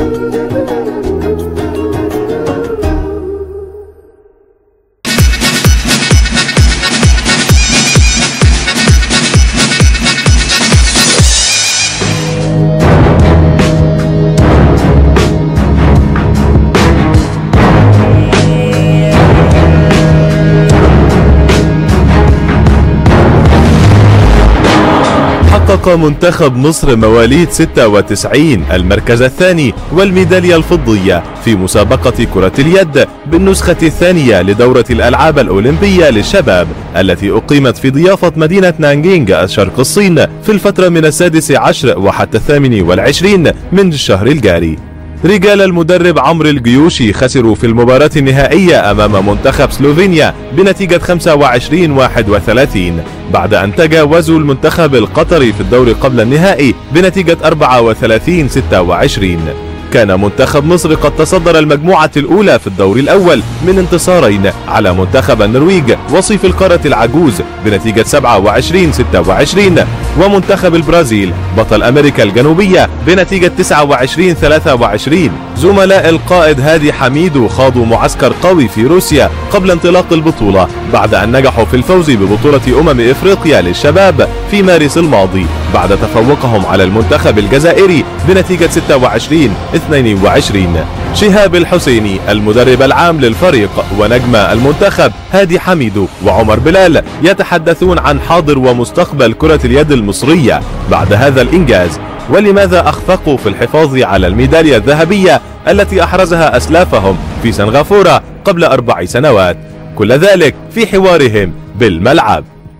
حقق منتخب مصر مواليد 96 المركز الثاني والميدالية الفضية في مسابقة كرة اليد بالنسخة الثانية لدورة الألعاب الأولمبية للشباب التي أقيمت في ضيافة مدينة نانجينغ شرق الصين في الفترة من السادس عشر وحتى الثامن والعشرين من الشهر الجاري رجال المدرب عمرو الجيوشي خسروا في المباراة النهائية أمام منتخب سلوفينيا بنتيجة 25-31 بعد أن تجاوزوا المنتخب القطري في الدور قبل النهائي بنتيجة 34-26 كان منتخب مصر قد تصدر المجموعة الأولى في الدور الأول من انتصارين على منتخب النرويج وصيف القارة العجوز بنتيجة 27-26 ومنتخب البرازيل بطل أمريكا الجنوبية بنتيجة 29-23 زملاء القائد هادي حميد خاضوا معسكر قوي في روسيا قبل انطلاق البطولة بعد أن نجحوا في الفوز ببطولة أمم إفريقيا للشباب في مارس الماضي بعد تفوقهم على المنتخب الجزائري بنتيجة 26 22 شهاب الحسيني المدرب العام للفريق ونجم المنتخب هادي حميد وعمر بلال يتحدثون عن حاضر ومستقبل كرة اليد المصرية بعد هذا الإنجاز ولماذا أخفقوا في الحفاظ على الميدالية الذهبية التي أحرزها أسلافهم في سنغافورة قبل أربع سنوات كل ذلك في حوارهم بالملعب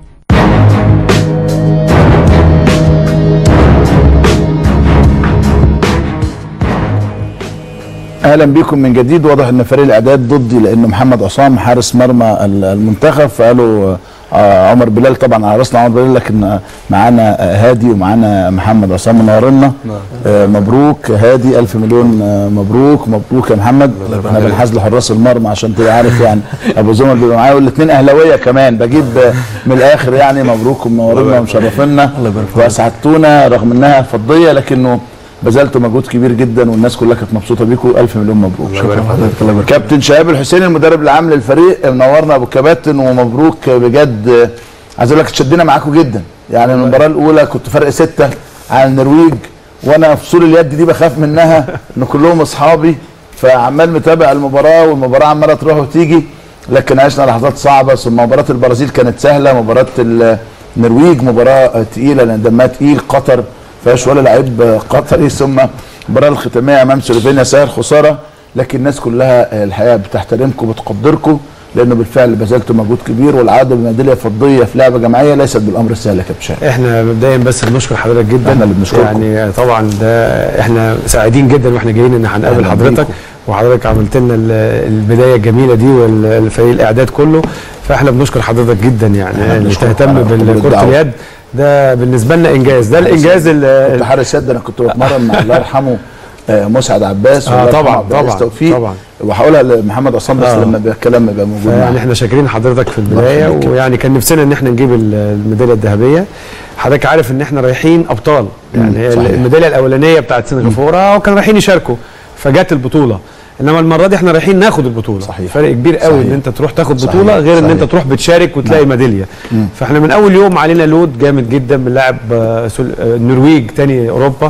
اهلا بكم من جديد واضح ان فريق الاعداد ضدي لان محمد عصام حارس مرمى المنتخب فقالوا آه عمر بلال طبعا على راسنا عمر بلال لكن معانا هادي ومعانا محمد عصام منورنا آه مبروك هادي الف مليون آه مبروك مبروك يا محمد انا بنحاز لحراس المرمى عشان تبقى عارف يعني ابو زمر بيبقى معايا والاثنين اهلاويه كمان بجيب من الاخر يعني مبروك ومنورنا ومشرفينا واسعدتونا رغم انها فضيه لكنه بذلتوا مجهود كبير جدا والناس كلها كانت مبسوطه بيكم الف مليون مبروك شكرا كابتن شهاب الحسين المدرب العام للفريق منورنا ابو كباتن ومبروك بجد عايز اقول لك اتشدنا معاكم جدا يعني المباراه الاولى كنت فرق سته على النرويج وانا في فصول اليد دي بخاف منها ان كلهم اصحابي فعمال متابع المباراه والمباراه عماله تروح وتيجي لكن عشنا لحظات صعبه ثم مباراه البرازيل كانت سهله مباراه النرويج مباراه تقيله لان دمها تقيل قطر فيهاش ولا لعيب قطري ثم المباراه الختاميه امام سلوفينيا سهل خساره لكن الناس كلها الحقيقه بتحترمكم وبتقدركم لانه بالفعل بذلتوا مجهود كبير والعوده بميداليه فضيه في لعبه جماعيه ليست بالامر السهل يا كابتن شاهد. احنا مبدئيا بس بنشكر حضرتك جدا احنا اللي بنشكركم يعني طبعا ده احنا سعيدين جدا واحنا جايين ان هنقابل حضرتك وحضرتك عملت لنا البدايه الجميله دي والفريق الاعداد كله فاحنا بنشكر حضرتك جدا يعني اللي تهتم بالكره اليد ده بالنسبه لنا انجاز ده الانجاز كنت حارس يد انا كنت بتمرن مع الله يرحمه مسعد عباس آه طبعا طبعا توفيق طبعا وهقولها لمحمد عصام بس آه. لما الكلام يبقى موجود يعني احنا شاكرين حضرتك في البدايه ويعني كان نفسنا ان احنا نجيب الميداليه الذهبيه حضرتك عارف ان احنا رايحين ابطال يعني صحيح. الميداليه الاولانيه بتاعت سنغافوره وكانوا رايحين يشاركوا فجت البطوله انما المره دي احنا رايحين ناخد البطوله صحيح. فرق كبير قوي صحيح. ان انت تروح تاخد صحيح. بطوله غير ان صحيح. انت تروح بتشارك وتلاقي نعم. ميداليه فاحنا من اول يوم علينا لود جامد جدا بنلعب آه، سل- آه، النرويج تاني اوروبا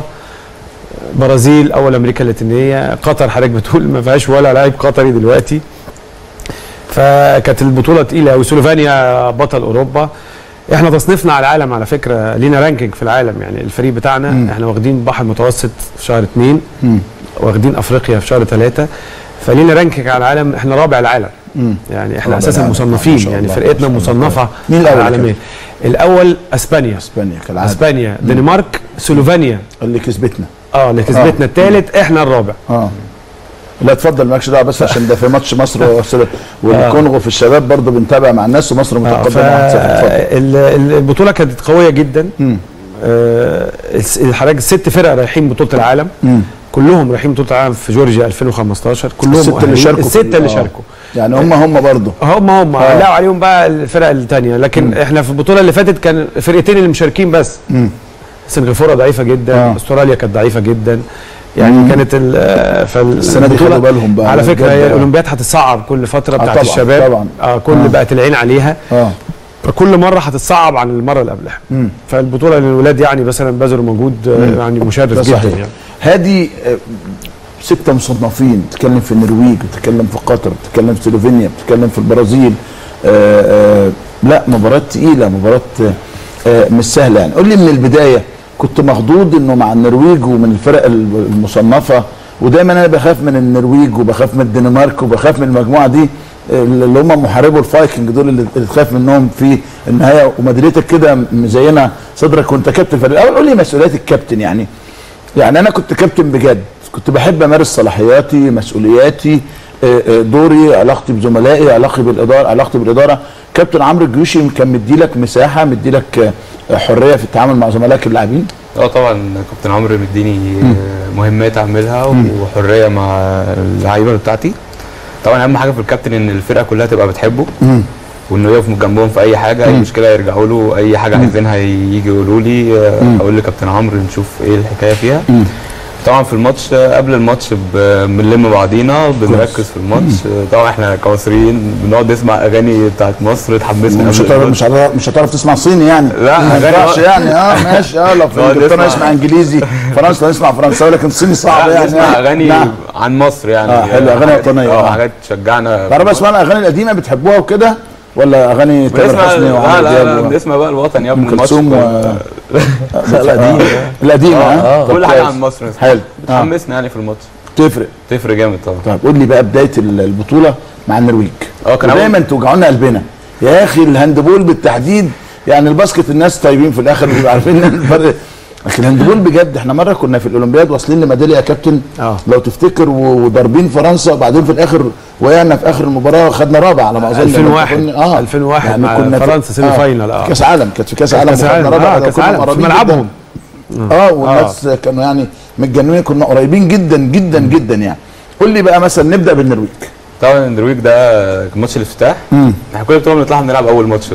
برازيل اول امريكا اللاتينيه قطر حضرتك بتقول ما فيهاش ولا لاعب قطري دلوقتي فكانت البطوله تقيله قوي سلوفانيا بطل اوروبا احنا تصنيفنا على العالم على فكره لينا رانكينج في العالم يعني الفريق بتاعنا مم. احنا واخدين بحر المتوسط في شهر اثنين مم. واخدين افريقيا في شهر ثلاثه فلينا رانكينج على العالم احنا رابع العالم مم. يعني احنا رابع اساسا العالم. ما مصنفين شاء يعني الله. فرقتنا ما شاء الله. مصنفه مين الأول يا عالميا الاول اسبانيا اسبانيا كالعاده اسبانيا دنمارك سلوفانيا اللي كسبتنا اه اللي كسبتنا الثالث احنا الرابع اه لا اتفضل مالكش دعوه بس عشان ده في ماتش مصر وسل- والكونغو في الشباب برضه بنتابع مع الناس ومصر آه، متقدمه 1-0 ف- اتفضل ال- ال- البطوله كانت قويه جدا مم. آه، الس- الحضرتك الست فرق رايحين بطوله العالم مم. كلهم رايحين بطوله العالم في جورجيا 2015 كلهم الستة اللي مؤهلين. شاركوا في السته ال- اللي آه. شاركوا يعني هم هم برضه هم هم آه. لا عليهم بقى الفرق الثانيه لكن مم. احنا في البطوله اللي فاتت كان فرقتين اللي مشاركين بس مم. سنغافوره ضعيفه جدا آه. استراليا كانت ضعيفه جدا يعني كانت ال- فال- السنة دي البطولة- خدوا بالهم بقى على فكره بجد. هي الاولمبياد هتتصعب كل فتره آه بتاعت طبعاً، الشباب طبعاً. آه كل آه. بقت العين عليها اه فكل مره هتتصعب عن المره اللي قبلها مم. فالبطوله للولاد يعني مثلا بذلوا مجهود آه، يعني مشرف ده جدا صحيح يعني هادي آه، ستة مصنفين بتتكلم في النرويج بتتكلم في قطر بتتكلم في سلوفينيا بتتكلم في البرازيل آه آه لا مباراة تقيلة مباراة آه، آه مش سهلة يعني قول لي من البداية كنت مخضوض انه مع النرويج ومن الفرق ال- المصنفة ودايما انا بخاف من النرويج وبخاف من الدنمارك وبخاف من المجموعة دي آه، اللي هم محاربوا الفايكنج دول اللي اللي تخاف منهم في النهاية ومدريتك كده مزينة صدرك وانت كابتن فريق الاول قول لي مسؤوليات الكابتن يعني يعني انا كنت كابتن بجد كنت بحب امارس صلاحياتي مسؤولياتي آه، آه، دوري علاقتي بزملائي علاقتي بالاداره علاقتي بالاداره كابتن عمرو الجيوشي كان مديلك مساحه مديلك آه، حريه في التعامل مع زملائك اللاعبين اه طبعا كابتن عمرو مديني مهمات اعملها وحريه مع اللعيبه بتاعتي طبعا اهم حاجه في الكابتن ان الفرقه كلها تبقى بتحبه وانه يقف جنبهم في اي حاجه اي مشكله يرجعوا له اي حاجه عايزينها يجي يقولوا لي آه، اقول لكابتن عمرو نشوف ايه الحكايه فيها طبعا في الماتش آه، قبل الماتش ب- بنلم بعضينا بنركز في الماتش آه، طبعا احنا كمصريين بنقعد نسمع اغاني بتاعت مصر تحمسنا مش قبل هتعرف الماتش. مش هتعرف مش هتعرف تسمع صيني يعني لا، ما أغاني ينفعش بقى. يعني اه ماشي اه لو في نقعد انجلترا نسمع. نسمع انجليزي فرنسا نسمع فرنساوي لكن الصيني صعب لا يعني نسمع اغاني نعم. عن مصر يعني آه، حلو، أغاني حاجات- وطنية، آه. اه حاجات تشجعنا تعرف اسمع الاغاني القديمه بتحبوها وكده ولا اغاني تامر بنسمع حسني لا وعمرو لا دياب لا و- بنسمع بقى الوطن يا ابني ام الماتش كلثوم و... كله. القديمه القديمه ها كل طب حاجه كويس. عن مصر نسمع. حلو آه. بتحمسنا يعني في الماتش تفرق تفرق جامد طبعا طيب قول لي بقى بدايه ال- البطوله مع النرويج اه كان دايما أول- توجعوا لنا قلبنا يا اخي الهاندبول بالتحديد يعني الباسكت الناس طيبين في الاخر بيبقوا عارفين الفرق لكن الهاندبول بجد احنا مره كنا في الاولمبياد واصلين لميداليه يا كابتن اه. لو تفتكر و- وضاربين فرنسا وبعدين في الاخر وقعنا في اخر المباراه خدنا رابع على ما اظن 2001 كنا- اه 2001 مع كنا في- فرنسا سيمي فاينال، اه. كاس عالم كانت في كاس عالم كاس وخدنا عالم رابع اه ده كاس كنا عالم في قريبين جداً. ملعبهم اه والناس كانوا يعني متجننين كنا قريبين جدا جدا جدا يعني قول لي بقى مثلا نبدا بالنرويج طبعا النرويج ده كان ماتش الافتتاح احنا كل بطوله بنطلع بنلعب اول ماتش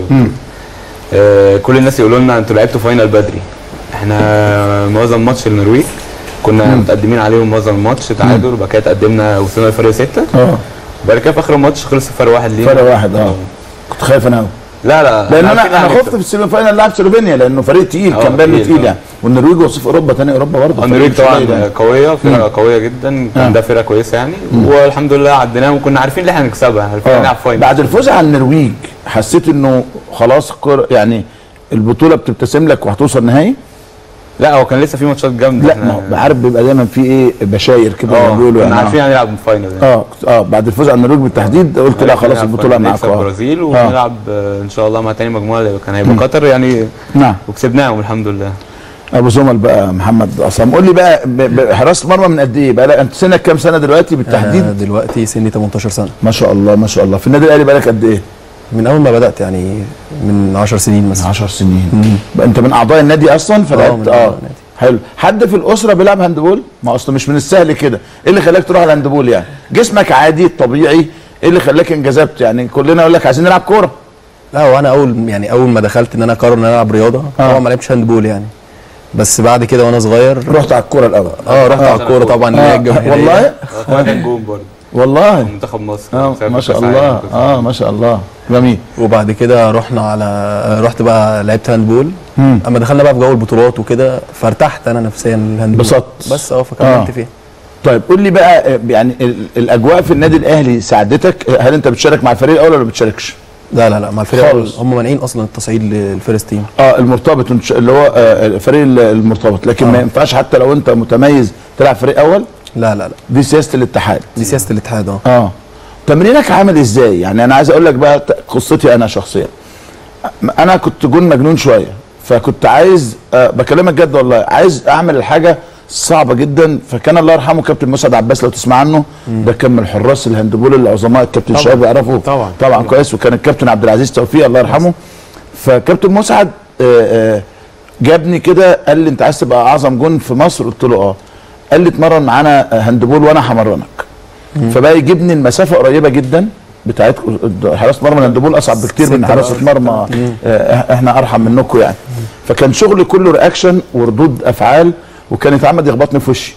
آه كل الناس يقولوا لنا انتوا لعبتوا فاينل بدري احنا معظم ماتش النرويج كنا متقدمين عليهم معظم الماتش تعادل وبعد كده تقدمنا وصلنا لفرق سته اه بعد كده في اخر الماتش خلص فرق واحد لينا فرق واحد اه كنت خايف انا قوي لا لا لان إحنا انا عارفين انا هنكسب. خفت في السيمي فاينال لاعب سلوفينيا لانه فريق تقيل اه، كان باين تقيل، تقيل اه. يعني والنرويج وصيف اوروبا تاني اوروبا برضه النرويج فريق طبعا قليل يعني. قويه فرقه قويه جدا آه. كان ده فرقه كويسه يعني والحمد لله عديناها وكنا عارفين ان احنا هنكسبها عارفين اه. هنلعب فاينل بعد الفوز على النرويج حسيت انه خلاص الكرة يعني البطوله بتبتسم لك وهتوصل نهائي لا هو كان لسه في ماتشات جامده لا احنا- ما هو عارف بيبقى دايما في ايه بشاير كده زي ما اه بيقولوا كنا يعني عارفين هنلعب فاينل يعني. اه اه بعد الفوز على النرويج بالتحديد قلت لا خلاص هنلعب البطوله فاينل، معاك نكسب اه البرازيل ونلعب آه، ان شاء الله مع تاني مجموعه اللي كان هيبقى قطر يعني نعم وكسبناهم الحمد لله ابو زمل بقى محمد عصام قول لي بقى ب- ب- حراسه مرمى من قد ايه بقى لك- انت سنك كام سنه دلوقتي أنا بالتحديد دلوقتي سني 18 سنه ما شاء الله ما شاء الله في النادي الاهلي بقالك قد ايه من اول ما بدات يعني من 10 سنين مثلا 10 سنين بقى انت من اعضاء النادي اصلا فلعبت من اه أعضاء النادي. حلو حد في الاسره بيلعب هاندبول ما اصله مش من السهل كده ايه اللي خلاك تروح الهاندبول يعني جسمك عادي طبيعي ايه اللي خلاك انجذبت يعني كلنا يقول لك عايزين نلعب كوره لا وانا اول يعني اول ما دخلت ان انا اقرر ان انا العب رياضه طبعا ما لعبتش هاندبول يعني بس بعد كده وانا صغير رحت على الكوره الاول اه رحت على الكوره طبعا اللي هي آه الجماهيريه والله ثلاثة نجوم برضه والله منتخب مصر اه سافر ما شاء كأس الله عالم وكأس اه ما شاء الله جميل وبعد كده رحنا على رحت بقى لعبت هاندبول اما دخلنا بقى في جو البطولات وكده فارتحت انا نفسيا الهاندبول انبسطت. بس اه فكملت آه. فيه طيب قول لي بقى آه، يعني ال- الاجواء في النادي الاهلي ساعدتك آه، هل انت بتشارك مع الفريق الاول ولا ما بتشاركش؟ لا لا لا مع الفريق خالص. هم مانعين اصلا التصعيد للفيرست تيم اه المرتبط إنت- اللي هو آه، الفريق ال- المرتبط لكن ما ينفعش حتى لو انت متميز تلعب فريق اول لا لا لا دي سياسه الاتحاد دي سياسه الاتحاد اه اه تمرينك عامل ازاي يعني انا عايز اقول لك بقى ت- قصتي انا شخصيا انا كنت جون مجنون شويه فكنت عايز آه بكلمك جد والله عايز اعمل الحاجه صعبه جدا فكان الله يرحمه كابتن مسعد عباس لو تسمع عنه ده كان من الحراس الهاندبول العظماء الكابتن طبعاً. شباب يعرفه طبعاً. طبعا كويس وكان الكابتن عبد العزيز توفيق الله يرحمه فكابتن مسعد آه، آه، جابني كده قال لي انت عايز تبقى اعظم جون في مصر قلت له اه قال لي اتمرن معانا هاندبول وانا همرنك فبقى يجيبني المسافه قريبه جدا بتاعت حراسه مرمى الهاندبول اصعب بكتير من ستة حراسه بقى. مرمى آه، احنا ارحم منكم يعني فكان شغلي كله رياكشن وردود افعال وكان يتعمد يخبطني في وشي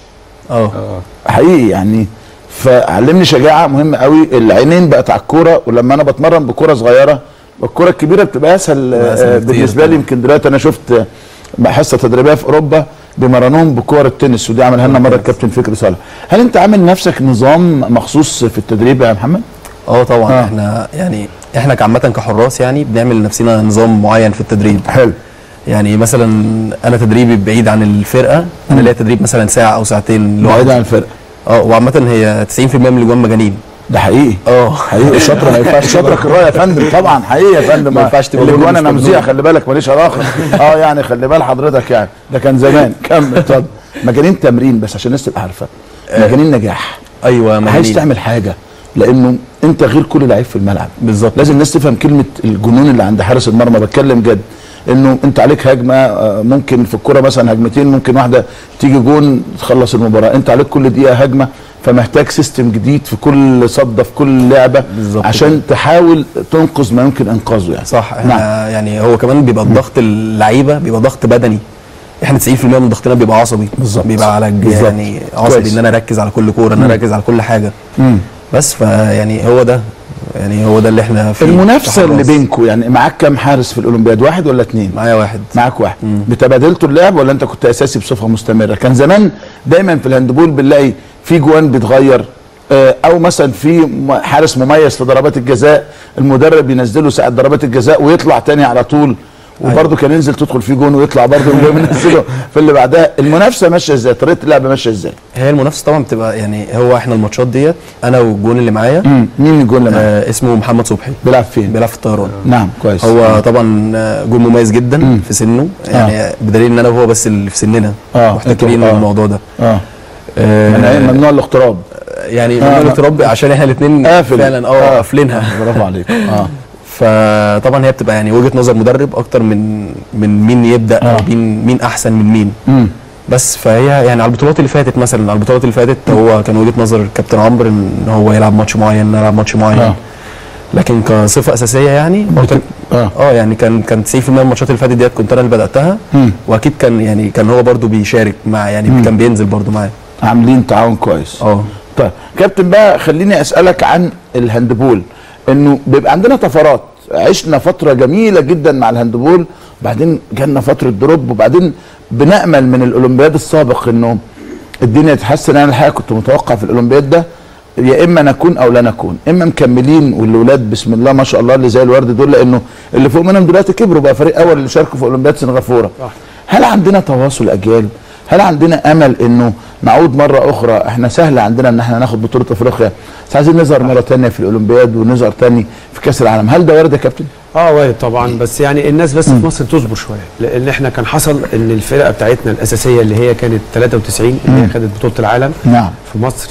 اه اه حقيقي يعني فعلمني شجاعه مهمه قوي العينين بقت على الكوره ولما انا بتمرن بكوره صغيره الكوره الكبيره بتبقى اسهل أسهل آه، بكتير بالنسبه لي طبعا. يمكن دلوقتي انا شفت آه، حصه تدريبيه في اوروبا بيمرنوهم بكور التنس ودي عملها لنا مره الكابتن فكري صالح هل انت عامل نفسك نظام مخصوص في التدريب يا محمد اه طبعا آه. احنا يعني احنا كعامه كحراس يعني بنعمل لنفسنا نظام معين في التدريب حلو يعني مثلا انا تدريبي بعيد عن الفرقه انا ليا تدريب مثلا ساعه او ساعتين بعيد لوحدي عن الفرقه اه وعامه هي 90% من الاجوان مجانين ده حقيقي اه حقيقي الشطر ما ينفعش شطرك الرايه يا فندم طبعا حقيقي يا فندم ما ينفعش تبقى الاجوان مش انا مجنون. مذيع خلي بالك ماليش علاقه اه يعني خلي بال حضرتك يعني ده كان زمان كمل اتفضل مجانين تمرين بس عشان الناس تبقى عارفه مجانين نجاح ايوه عايز مجانين تعمل حاجه لانه انت غير كل لعيب في الملعب بالظبط لازم الناس تفهم كلمه الجنون اللي عند حارس المرمى بتكلم جد انه انت عليك هجمه آه، ممكن في الكوره مثلا هجمتين ممكن واحده تيجي جون تخلص المباراه انت عليك كل دقيقه هجمه فمحتاج سيستم جديد في كل صده في كل لعبه بالظبط عشان تحاول تنقذ ما يمكن انقاذه يعني صح احنا نعم. نعم. يعني هو كمان بيبقى الضغط اللعيبه بيبقى ضغط بدني احنا 90% من ضغطنا بيبقى عصبي بالظبط. بيبقى على الج- بالظبط. يعني عصبي كويس. ان انا اركز على كل كوره ان انا اركز على كل حاجه مم. بس فيعني هو ده يعني هو ده اللي احنا فيه المنافسه اللي كحراس. بينكم يعني معاك كام حارس في الاولمبياد واحد ولا اتنين معايا واحد معاك واحد بتبادلتوا اللعب ولا انت كنت اساسي بصفه مستمره كان زمان دايما في الهاندبول بنلاقي في جوان بيتغير آه، او مثلا في م- حارس مميز في ضربات الجزاء المدرب ينزله ساعه ضربات الجزاء ويطلع تاني على طول وبرده كان ينزل تدخل فيه جون ويطلع برده يقوم ينزله في اللي بعدها المنافسه ماشيه ازاي طريقه اللعب ماشيه ازاي هي المنافسه طبعا بتبقى يعني هو احنا الماتشات ديت انا والجون اللي معايا مم. مين الجون اللي معاك آه اسمه محمد صبحي بيلعب فين بيلعب في الطيران نعم كويس هو طبعا آه، جون مميز جدا في سنه يعني بدليل ان انا وهو بس اللي في سننا آه، محتكرين انتوا- آه. الموضوع ده اه آه، من- ممنوع الاقتراب يعني آه، ممنوع آه. نتربي عشان احنا الاثنين قافل. فعلا اه آه. قافلينها برافو عليك اه فطبعا هي بتبقى يعني وجهه نظر مدرب اكتر من من مين يبدا آه. او مين مين احسن من مين مم. بس فهي يعني على البطولات اللي فاتت مثلا على البطولات اللي فاتت هو كان وجهه نظر الكابتن عمرو ان هو يلعب ماتش معين يلعب ماتش معين آه. لكن كصفه اساسيه يعني هو كان اه اه يعني كان كان 90% من الماتشات اللي فاتت ديت كنت انا اللي بداتها مم. واكيد كان يعني كان هو برضو بيشارك مع يعني كان بينزل برضو معايا عاملين تعاون كويس اه طيب كابتن بقى خليني اسالك عن الهاندبول انه بيبقى عندنا طفرات عشنا فتره جميله جدا مع الهاندبول وبعدين جالنا فتره دروب وبعدين بنامل من الاولمبياد السابق انه الدنيا تتحسن انا الحقيقه كنت متوقع في الاولمبياد ده يا اما نكون او لا نكون اما مكملين والولاد بسم الله ما شاء الله اللي زي الورد دول لانه اللي فوق منهم دلوقتي كبروا بقى فريق اول اللي شاركوا في اولمبياد سنغافوره هل عندنا تواصل اجيال هل عندنا امل انه نعود مره اخرى احنا سهل عندنا ان احنا ناخد بطوله افريقيا بس عايزين نظهر مره تانية في الاولمبياد ونظهر تاني في كاس العالم هل ده وارد يا كابتن اه وارد طبعا بس يعني الناس بس في مصر تصبر شويه لان احنا كان حصل ان الفرقه بتاعتنا الاساسيه اللي هي كانت 93 اللي هي خدت بطوله العالم نعم في مصر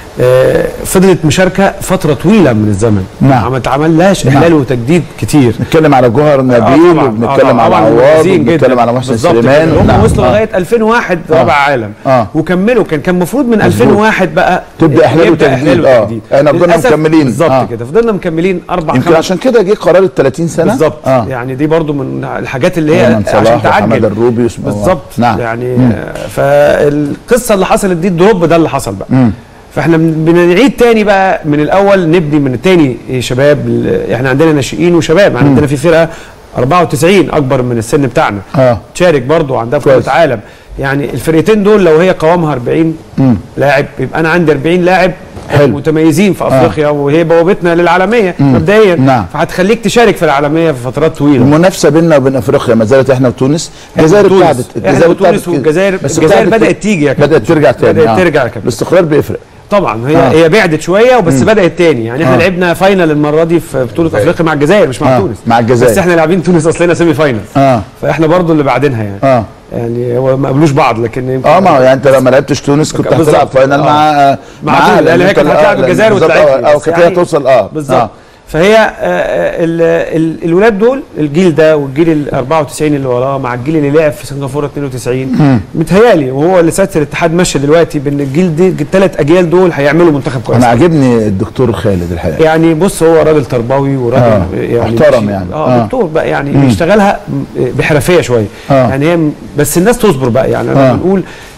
آه، فضلت مشاركه فتره طويله من الزمن نعم. ما اتعملهاش نعم. احلال وتجديد كتير نتكلم على جوهر نبيل طبعاً، وبنتكلم طبعاً، على طبعاً عواد مميزين وبنتكلم جداً. على محسن بالظبط سليمان كده. هم نعم. وصلوا آه. لغايه 2001 رابع عالم آه. وكملوا كان كان المفروض من 2001 بقى تبدأ إحلال يبدأ وتجديد. إحلال آه. وتجديد. إحنا فضلنا للأسف مكملين. بالظبط آه. كده فضلنا مكملين اربع يمكن خمس عشان كده جه قرار ال 30 سنه بالظبط اه يعني دي برضو من الحاجات اللي هي أيمن صلاح عشان وحمد تعجل الروبي واسمه بالظبط نعم يعني آه، فالقصه اللي حصلت دي الدروب ده اللي حصل بقى مم. فاحنا بن- بنعيد تاني بقى من الاول نبني من تاني شباب ال- احنا عندنا ناشئين وشباب يعني عندنا في فرقه 94 اكبر من السن بتاعنا اه تشارك برضو عندها كويس. بطوله عالم يعني الفرقتين دول لو هي قوامها 40 مم. لاعب يبقى انا عندي 40 لاعب حلو. متميزين في افريقيا وهي بوابتنا للعالميه مبدئيا نعم. فهتخليك تشارك في العالميه في فترات طويله المنافسه بيننا وبين افريقيا ما زالت احنا وتونس الجزائر وتونس. ابتعدت إحنا وتونس كده. والجزائر- بس الجزائر ابتعدت بدأت تيجي يا كابتن. بدات ترجع تاني بدأت آه. ترجع يا كابتن. الاستقرار بيفرق طبعا هي آه. آه. هي بعدت شويه وبس مم. بدات تاني يعني احنا آه. آه. لعبنا فاينل المره دي في بطوله افريقيا مع الجزائر مش مع آه. تونس مع الجزائر. بس احنا لاعبين تونس اصلنا سيمي فاينل اه فاحنا برضو اللي بعدينها يعني اه يعني هو ما قابلوش بعض لكن يمكن اه ما هو يعني انت لما لعبتش تونس كنت بالظبط. هتلعب فاينل آه. مع مع معاها، تونس، لأن هي أنت- كانت هتلاعب آه، الجزائر بالظبط، وتلعبني. اه آه، بس كانت هي يعني توصل اه بالظبط آه. فهي آه، ال ال الولاد دول الجيل ده والجيل ال 94 اللي وراه مع الجيل اللي لعب في سنغافوره 92 متهيالي وهو اللي سياده الاتحاد ماشي دلوقتي بان الجيل دي الثلاث اجيال دول هيعملوا منتخب كويس انا عاجبني الدكتور خالد الحقيقه يعني بص هو راجل تربوي وراجل آه، يعني محترم مش- يعني. اه, آه. دكتور بقى يعني بيشتغلها بحرفيه شويه آه. يعني هي م- بس الناس تصبر بقى يعني آه. انا بنقول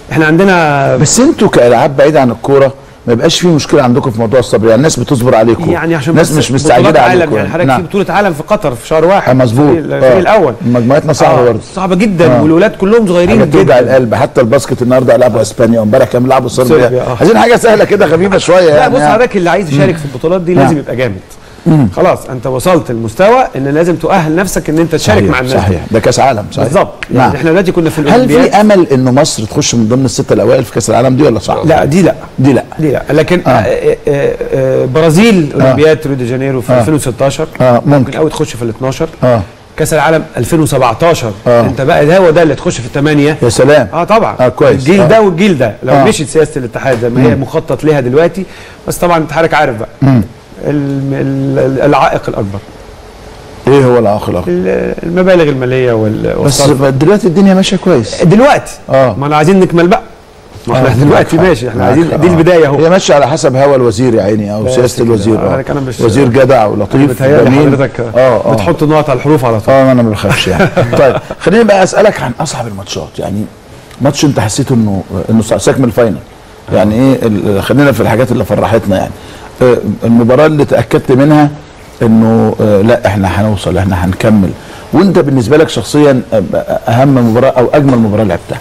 احنا عندنا بس انتوا كالعاب بعيد عن الكوره ما يبقاش في مشكله عندكم في موضوع الصبر يعني الناس بتصبر عليكم يعني عشان ناس بس مش بطولات مستعجله عالم عليكم يعني حضرتك نعم. في بطوله عالم في قطر في شهر واحد آه، مظبوط الفريق الفريق آه. الاول مجموعتنا صعبه آه، برضه صعبه جدا آه. والولاد كلهم صغيرين حاجه توجع جدا القلب حتى الباسكت النهارده لعبوا اسبانيا وامبارح كانوا بيلعبوا صربيا صربيا، آه. عايزين حاجه سهله كده خفيفه شويه لا يعني بص آه. حضرتك اللي عايز يشارك في البطولات دي نعم. لازم يبقى جامد خلاص انت وصلت لمستوى ان لازم تؤهل نفسك ان انت تشارك صحيح، مع الناس صحيح ده كاس عالم صحيح بالظبط يعني نعم. احنا دلوقتي كنا في هل الاولمبياد في امل انه مصر تخش من ضمن السته الاوائل في كاس العالم دي ولا صعب؟ لا دي لا دي لا دي لا لكن آه. آه. آه آه آه برازيل اولمبياد ريو دي جانيرو في آه. 2016 اه ممكن ممكن قوي تخش في ال 12 اه كاس العالم 2017 آه. انت بقى ده هو ده اللي تخش في الثمانيه يا سلام اه طبعا آه، كويس. الجيل آه. ده والجيل ده لو آه. آه. مشيت سياسه الاتحاد زي ما هي مخطط ليها دلوقتي بس طبعا انت حضرتك عارف بقى مم. الم- ال- العائق الاكبر ايه هو العائق الاخر؟ ال- المبالغ الماليه وال- بس والصرف دلوقتي الدنيا ماشيه كويس دلوقتي اه ما انا عايزين نكمل بقى ما احنا آه، دلوقتي معاك ماشي احنا معاك عايزين حق. دي آه. البدايه اهو هي ماشيه على حسب هوا الوزير يا عيني او بس سياسه كده. الوزير آه، اه لكن أنا مش- وزير جدع ولطيف بتهيألي جميل. حضرتك اه اه بتحط النقط على الحروف على طول اه انا ما بخافش يعني طيب خليني بقى اسالك عن اصعب الماتشات يعني ماتش انت حسيت انه انه صعب سيبك من الفاينل يعني ايه ال- خلينا في الحاجات اللي فرحتنا يعني آه، المباراه اللي تاكدت منها انه آه، لا احنا هنوصل احنا هنكمل وانت بالنسبه لك شخصيا آه، اهم مباراه او اجمل مباراه لعبتها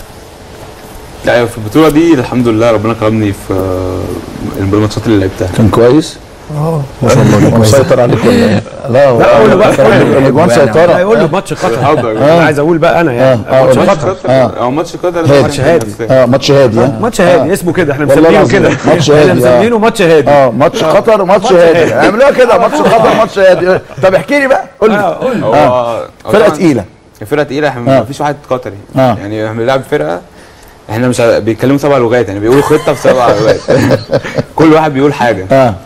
لا في البطوله دي الحمد لله ربنا كرمني في آه، الماتشات اللي لعبتها كان كويس اه ما شاء الله كويس مسيطر عليك ولا ايه؟ لا هو- لا، قول له بقى، قول له. الاجوان لا سيطره يقول له ماتش قطر حاضر. انا عايز اقول بقى انا يعني آه، آه، ماتش قول. ماتش قطر قطر آه. او ماتش قطر هادي. ماتش هادي. اه ماتش هادي ها ماتش هادي اسمه كده احنا والله مسمينه العظيم. كده ماتش احنا هادي، آه. مسمينه ماتش هادي اه ماتش قطر ماتش هادي اعملوها كده ماتش قطر ماتش هادي طب احكي لي بقى قول آه، لي قول لي. هو آه. هو فرقه طبعاً تقيله فرقه تقيله احنا آه. ما فيش واحد قطري آه. يعني احنا بنلعب فرقه احنا مش ع- بيتكلموا سبع لغات يعني بيقولوا خطه في سبع لغات كل واحد بيقول حاجه اه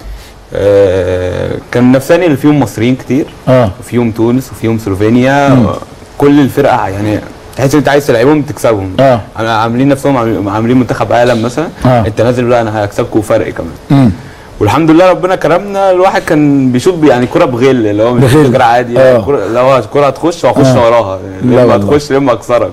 آه، كان نفساني اللي فيهم مصريين كتير اه وفيهم تونس وفيهم سلوفينيا كل الفرقه يعني تحس ان انت عايز تلعبهم تكسبهم اه انا عاملين نفسهم عاملين- عاملين منتخب عالم مثلا آه. انت نازل لا انا هكسبكم فرق كمان امم والحمد لله ربنا كرمنا الواحد كان بيشوط يعني كرة بغل اللي هو مش بغل. كرة عادي آه. يعني كرة اللي هو كرة هتخش وهخش آه. وراها لا لما والله. تخش لما اكسرك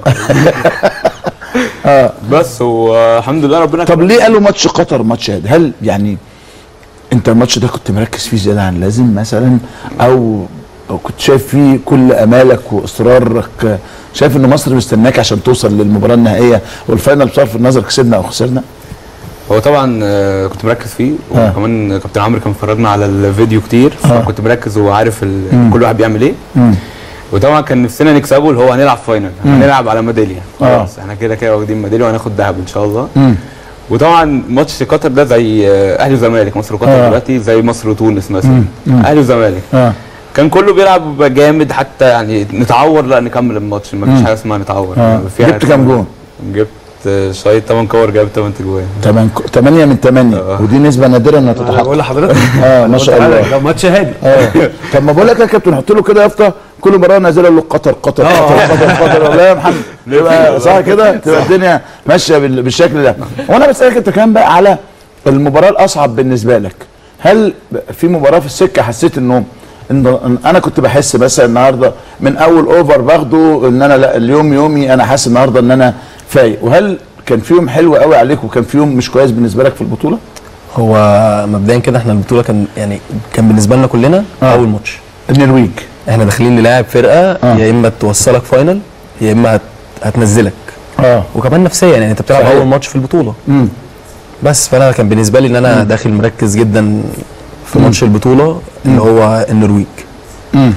اه بس والحمد لله ربنا طب ليه قالوا ماتش قطر ماتش هادي هل يعني انت الماتش ده كنت مركز فيه زياده عن اللازم مثلا او او كنت شايف فيه كل امالك واصرارك شايف ان مصر مستناك عشان توصل للمباراه النهائيه والفاينل بصرف النظر كسبنا او خسرنا هو طبعا آه، كنت مركز فيه آه. وكمان كابتن عمرو كان فرجنا على الفيديو كتير آه. فكنت مركز وعارف ال- مم. كل واحد بيعمل ايه امم وطبعا كان نفسنا نكسبه اللي هو هنلعب فاينل مم. هنلعب على ميداليه آه. خلاص احنا كده كده واخدين ميداليه وهناخد ذهب ان شاء الله امم وطبعا ماتش قطر ده زي آه، اهلي وزمالك مصر وقطر آه. دلوقتي زي مصر وتونس مثلا مم. مم. اهلي وزمالك اه كان كله بيلعب جامد حتى يعني نتعور لا نكمل الماتش ما مم. فيش حاجه اسمها نتعور آه. في حاجة جبت كام اسمها- جون؟ جبت آه، شويه 8 كور جايب 8 جوان 8 8 من 8 آه. ودي نسبه نادره انها انا تتحقق بقول لحضرتك اه ما شاء الله ده ماتش هادي اه طب ما بقول لك يا كابتن حط له كده يافطه كل مره نازله له قطر قطر قطر قطر قطر والله يا محمد يبقى صح كده تبقى الدنيا ماشيه بال- بالشكل ده وانا بسالك انت كمان بقى على المباراه الاصعب بالنسبه لك هل في مباراه في السكه حسيت انه ان إن انا كنت بحس مثلا النهارده من اول اوفر باخده ان انا لا اليوم يومي انا حاسس النهارده ان انا فايق وهل كان في يوم حلو قوي عليك وكان في يوم مش كويس بالنسبه لك في البطوله؟ هو مبدئيا كده احنا البطوله كان يعني كان بالنسبه لنا كلنا آه. اول ماتش النرويج احنا داخلين نلاعب فرقه آه. يا اما توصلك فاينل يا اما هت... هتنزلك اه وكمان نفسيا يعني انت بتلعب صحيح. اول ماتش في البطوله امم بس فانا كان بالنسبه لي ان انا داخل مركز جدا في ماتش البطوله اللي هو النرويج امم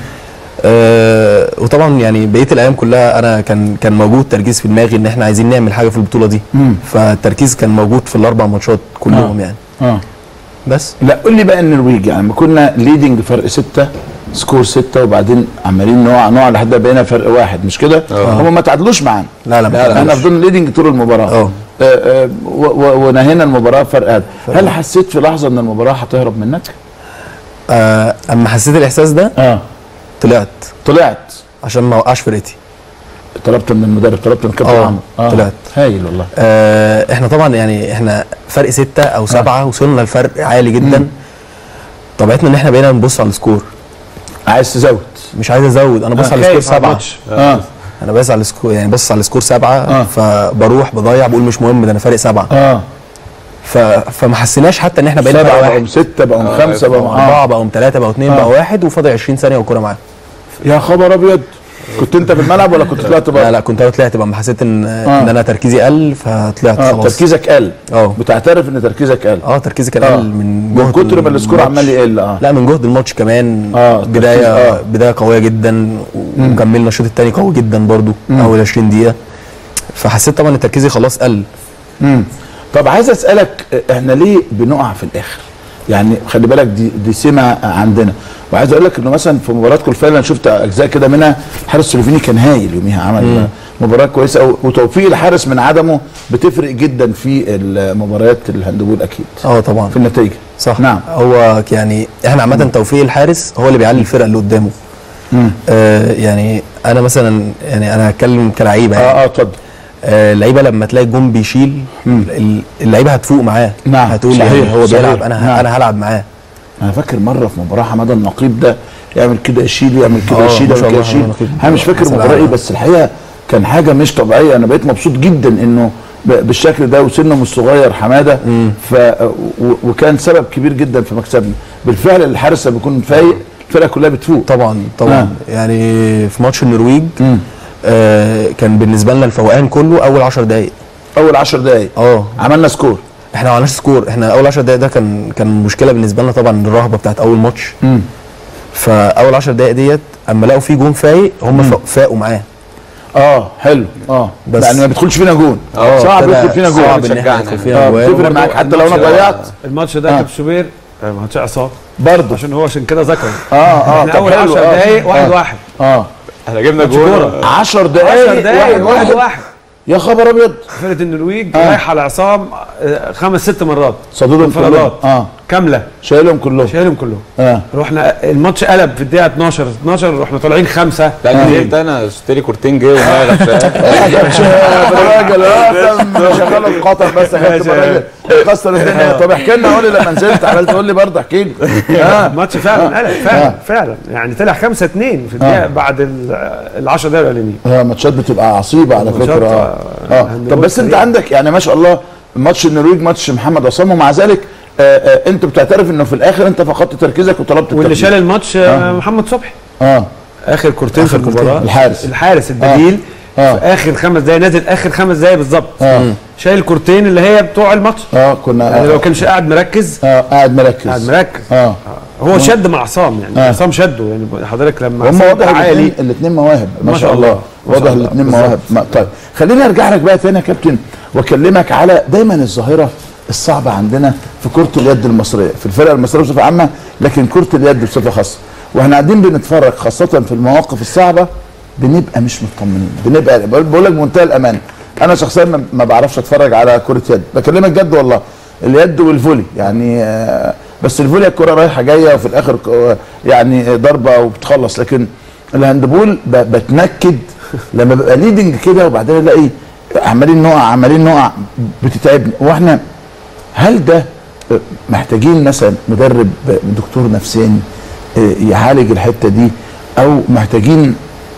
آه وطبعا يعني بقيه الايام كلها انا كان كان موجود تركيز في دماغي ان احنا عايزين نعمل حاجه في البطوله دي مم. فالتركيز كان موجود في الاربع ماتشات كلهم آه. يعني اه بس لا قول لي بقى النرويج يعني لما كنا ليدنج فرق ستة سكور ستة وبعدين عمالين نوع نوع لحد ما بقينا فرق واحد مش كده؟ هم ما تعادلوش معانا لا لا, لا احنا فضلنا ليدنج طول المباراة اه. آه، آه، و- و- ونهينا المباراة فرق هذا هل حسيت في لحظة ان المباراة هتهرب منك؟ آه اما حسيت الاحساس ده اه طلعت طلعت عشان ما اوقعش فرقتي طلبت من المدرب طلبت من كابتن اه، عمرو طلعت. هايل والله آه احنا طبعا يعني احنا فرق ستة او سبعة وصلنا لفرق عالي جدا طبيعتنا ان احنا بقينا نبص على السكور عايز تزود مش عايز ازود انا ببص على السكور خايف على سبعة الماتش. اه انا باصص على السكور يعني باصص على السكور سبعه آه. فبروح بضيع بقول مش مهم ده انا فارق سبعه اه ف... فما حسيناش حتى ان احنا بقينا سبعه فرق بقوا واحد سته بقوا خمسه بقوا اربعه آه. بقوا ثلاثه بقوا اثنين آه. بقوا واحد وفاضل 20 ثانيه والكوره معاه يا خبر ابيض كنت انت في الملعب ولا كنت طلعت بره؟ لا لا كنت انا طلعت بقى لما حسيت ان آه. ان انا تركيزي قل فطلعت اه خلاص تركيزك قل اه بتعترف ان تركيزك قل اه تركيزي كان آه. قل من من جهد كتر ما السكور الماتش. عمال يقل اه لا من جهد الماتش كمان آه، بدايه تركيز، آه. بدايه قويه جدا وكملنا الشوط الثاني قوي جدا برضو اول 20 دقيقه فحسيت طبعا ان تركيزي خلاص قل مم. طب عايز اسالك آه، احنا ليه بنقع في الاخر؟ يعني خلي بالك دي دي سمه عندنا وعايز اقول لك انه مثلا في مباراتكم فعلا شفت اجزاء كده منها الحارس السلوفيني كان هايل يوميها عمل مباراه كويسه أوي، وتوفيق الحارس من عدمه بتفرق جدا في المباريات الهاندبول اكيد اه طبعا في النتيجه صح نعم هو يعني احنا عامه توفيق الحارس هو اللي بيعلي الفرقه اللي قدامه مم. آه يعني انا مثلا يعني انا هتكلم كلعيبه اه يعني اه اتفضل آه اللعيبه لما تلاقي الجون بيشيل ال- اللعيبه هتفوق معاه نعم، هتقول صحيح، يعني هو صحيح، بيلعب انا نعم. انا هلعب معاه انا فاكر مره في مباراه حماده النقيب ده يعمل كده يشيل يعمل كده آه، يشيل ما يعمل شاء كده الله يشيل حمادة النقيب. انا مش فاكر مثلا مباراه ايه عالم. بس الحقيقه كان حاجه مش طبيعيه انا بقيت مبسوط جدا انه ب- بالشكل ده وسنه مش صغير حماده ف و- وكان سبب كبير جدا في مكسبنا بالفعل الحارس لما بيكون فايق الفرقه كلها بتفوق طبعا طبعا آه. يعني في ماتش النرويج مم. آه كان بالنسبه لنا الفوقان كله اول 10 دقائق اول 10 دقائق اه عملنا سكور احنا ما عملناش سكور احنا اول 10 دقائق ده كان كان مشكله بالنسبه لنا طبعا الرهبه بتاعت اول ماتش مم. فاول 10 دقائق ديت اما لقوا في جون فايق هم فا- فاقوا معاه اه حلو اه بس- يعني ما بيدخلش فينا جون آه، صعب ابتدى يدخل فينا جون صعب ان احنا بتشجعنا. ندخل اه فينا بتفرق جوان معاك حتى لو انا الماتش ده- ضيعت الماتش ده آه. كابتن شوبير آه، ماتش عصام برضه عشان هو عشان كده ذكر اه اه احنا طب اول حلو، 10 آه. دقايق واحد آه. واحد اه احنا جبنا ماتش جول كورة. 10 دقائق 10 دقايق واحد واحد يا خبر ابيض فرقه النرويج آه. رايحه لعصام آه، خمس ست مرات صدودهم انفرادات. كلهم اه كامله شايلهم كلهم شايلهم كلهم اه رحنا الماتش قلب في الدقيقه 12 12 رحنا طالعين خمسه لا نزلت انا اشتري كورتين جه وما الراجل اه كان شغال القطر بس يا كابتن الراجل كسر الدنيا طب احكي لنا قول لي لما نزلت عملت تقول لي برضه احكي لي اه الماتش فعلا قلب فعلا آه. فعلا يعني طلع 5 2 في الدقيقه بعد ال 10 دقايق الاولانيين اه ماتشات بتبقى عصيبه على ماتشات، فكره اه آه، اه هندبول طب بس انت سريع. عندك يعني ما شاء الله ماتش النرويج ماتش محمد عصام ومع ذلك آه آه انت بتعترف انه في الاخر انت فقدت تركيزك وطلبت واللي التبديل. شال الماتش آه، محمد صبحي اه اخر كورتين في آخر كورتين. المباراه الحارس. الحارس البديل آه. في اخر خمس دقايق نازل اخر خمس دقايق بالظبط اه شايل الكورتين اللي هي بتوع الماتش اه كنا يعني لو آه كانش قاعد مركز آه قاعد مركز قاعد مركز اه هو شد مع عصام يعني آه. عصام شده يعني حضرتك لما هم عصام واضح عالي الاثنين الاثنين مواهب ما شاء الله ما شاء واضح الله. الاثنين بالظبط. مواهب ما- طيب خليني ارجع لك بقى تاني يا كابتن واكلمك على دايما الظاهره الصعبه عندنا في كره اليد المصريه في الفرق المصريه بصفه عامه لكن كره اليد بصفه خاصه واحنا قاعدين بنتفرج خاصه في المواقف الصعبه بنبقى مش مطمنين بنبقى بقول بقول لك بمنتهى الامان انا شخصيا ما- ما بعرفش اتفرج على كره يد بكلمك جد والله اليد والفولي يعني آه، بس الفولي الكره رايحه جايه وفي الاخر ك- يعني ضربه وبتخلص لكن الهاندبول ب- بتنكد لما ببقى ليدنج كده وبعدين الاقي عمالين نقع عمالين نقع بتتعبني واحنا هل ده محتاجين مثلا مدرب دكتور نفساني يعالج الحته دي او محتاجين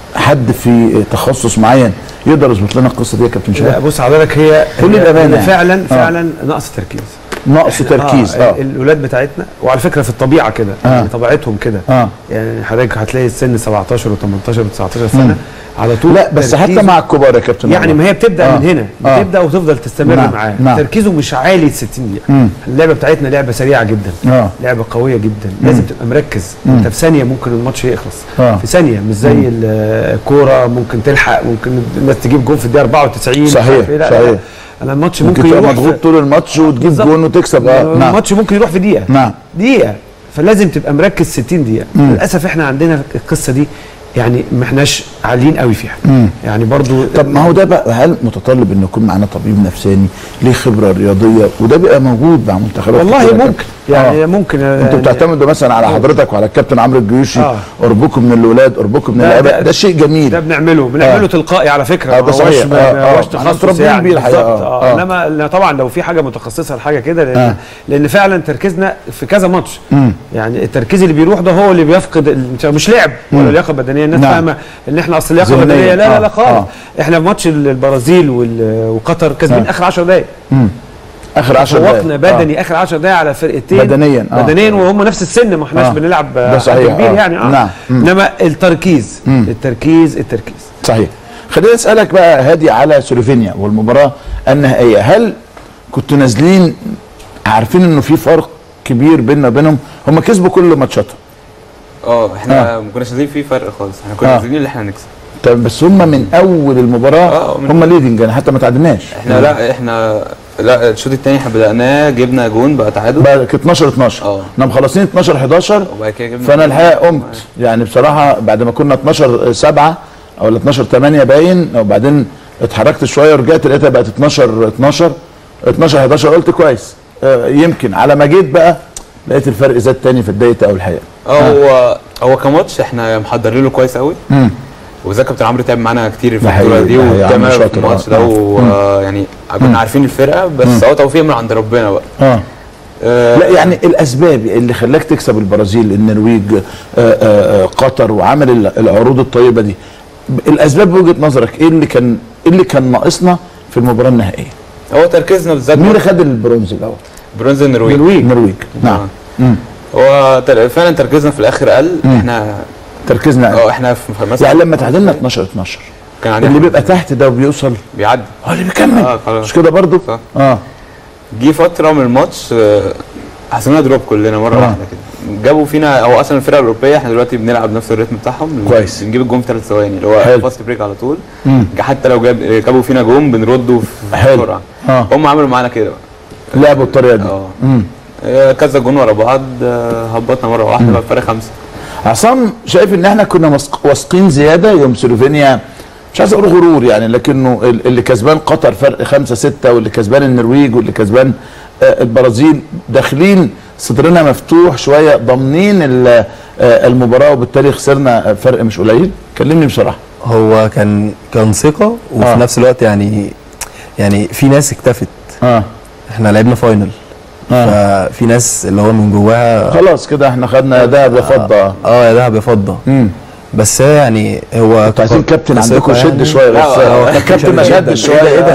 حد في تخصص معين يقدر يظبط لنا القصه دي يا كابتن لا شهاب بص حضرتك هي كل هي- الأمانة هي يعني. فعلا آه. فعلا نقص تركيز نقص تركيز اه اه الاولاد بتاعتنا وعلى فكره في الطبيعه كده آه. يعني طبيعتهم كده اه يعني حضرتك هتلاقي السن 17 و18 و19 سنه على طول لا بس حتى تركيزه- مع الكبار يا كابتن يعني والله. ما هي بتبدا آه. من هنا آه. بتبدا وتفضل تستمر نعم. معاه نعم. تركيزه مش عالي 60 دقيقه مم. اللعبه بتاعتنا لعبه سريعه جدا اه لعبه قويه جدا لازم تبقى مركز مم. انت في ثانيه ممكن الماتش يخلص آه. في ثانيه مش زي الكوره ممكن تلحق ممكن الناس تجيب جون في الدقيقه 94 مش صحيح، عارف إيه. لا، لا، صحيح. لا. انا الماتش ممكن ممكن تبقى يروح مضغوط في- طول الماتش وتجيب بالظبط. جون وتكسب اه نعم الماتش ممكن يروح في دقيقه نعم دقيقه فلازم تبقى مركز 60 دقيقه للاسف احنا عندنا القصه دي يعني ما احناش عاليين قوي فيها يعني برضو طب ما هو ده بقى هل متطلب ان يكون معانا طبيب نفساني ليه خبره رياضيه وده بيبقى موجود مع منتخبات والله كتيرة ممكن كابتن. يعني آه. ممكن انتوا بتعتمدوا مثلا على حضرتك وعلى الكابتن عمرو الجيوشي آه. قربكم من الاولاد قربكم من ده- اللعيبه ده- ده شيء جميل ده بنعمله بنعمله آه. تلقائي على فكره آه، ما ده هوش صحيح. ما آه، ما آه. هوش احنا تخصص متربيين يعني بيه الحقيقة. بالظبط. آه. اه آه. انما لا طبعا لو في حاجه متخصصه لحاجه كده لان آه. لان فعلا تركيزنا في كذا ماتش يعني التركيز اللي بيروح ده هو اللي بيفقد ال- مش لعب ولا لياقه بدنيه الناس نعم. فاهمه ان احنا اصل اللياقه ذهنياً. البدنيه لا لا آه. لا خالص آه. احنا في ماتش ال- البرازيل وال- وقطر كاسبين آه. اخر 10 دقائق اخر 10 دقائق فوقنا بدني اخر 10 دقائق على فرقتين بدنيا، آه. بدنيا وهم نفس السن ما احناش آه. بنلعب ده آه، صحيح، حد كبير آه. يعني اه نعم. مم. انما التركيز التركيز التركيز صحيح خليني اسالك بقى هادي على سلوفينيا والمباراه النهائيه هل كنتوا نازلين عارفين انه في فرق كبير بيننا وبينهم هم كسبوا كل ماتشاتهم اه احنا ما كناش نازلين فيه فرق خالص احنا كنا آه. نازلين اللي احنا نكسب طب بس هم من اول المباراه آه، من- هم ليدنج يعني حتى ما تعادلناش احنا لا احنا لا الشوط الثاني احنا بدأناه جبنا جون بقى تعادل بقى 12 12 آه. احنا مخلصين 12 11 وبعد كده جبنا فانا جون. الحقيقه قمت يعني بصراحه بعد ما كنا 12 7 او 12 8 باين وبعدين اتحركت شويه ورجعت لقيتها بقت 12 12 12 11 قلت كويس آه، يمكن على ما جيت بقى لقيت الفرق زاد تاني في اتضايقت قوي الحقيقه اه هو هو كماتش احنا محضرين له كويس قوي امم وزي كابتن عمرو تعب معانا كتير في ده حقيقي، البطوله دي ده حقيقي، عمرو وتمام في شاطر، الماتش آه. ده مم. ويعني كنا عارفين الفرقه بس هو توفيق من عند ربنا بقى اه آه، لا يعني الاسباب اللي خلاك تكسب البرازيل النرويج آه، آه، آه، قطر وعمل ال- العروض الطيبه دي ب- الاسباب بوجهه نظرك ايه اللي كان ايه اللي كان ناقصنا في المباراه النهائيه هو تركيزنا بالذات مين اللي خد البرونز الاول برونز النرويج النرويج نعم آه. مم. هو تر- فعلا تركيزنا في الاخر قل احنا تركيزنا اه احنا في مثلا يعني لما تعادلنا 12 12 كان عندنا اللي بيبقى تحت ده وبيوصل بيعدي هو اللي بيكمل اه خلاص مش كده برضو صح. اه جه فتره من الماتش آه، حسينا دروب كلنا مره آه. واحده كده جابوا فينا هو اصلا الفرقه الاوروبيه احنا دلوقتي بنلعب نفس الريتم بتاعهم كويس. بنجيب الجون في ثلاث ثواني اللي هو حلو. فاست بريك على طول مم. حتى لو جاب جابوا فينا جون بنرده في حلو. بسرعه اه هم عملوا معانا كده بقى لعبوا بالطريقه دي اه مم. آه، كذا جون ورا بعض آه، هبطنا مره واحده بقى فرق خمسه عصام شايف ان احنا كنا مسق- واثقين زياده يوم سلوفينيا مش عايز اقول غرور يعني لكنه ال- اللي كسبان قطر فرق خمسة ستة واللي كسبان النرويج واللي كسبان آه، البرازيل داخلين صدرنا مفتوح شويه ضامنين ال- آه، المباراه وبالتالي خسرنا فرق مش قليل كلمني بصراحه هو كان كان ثقه وفي آه. نفس الوقت يعني يعني في ناس اكتفت اه احنا لعبنا فاينل اه ففي ناس اللي هو من جواها خلاص كده احنا خدنا دهب يا فضه اه يا دهب يا فضه امم بس هي يعني هو انتوا عايزين كابتن كثقة عندكم يشد يعني. شويه لا، بس هو آه، الكابتن ما مش هيشد. شدش شويه ايه ده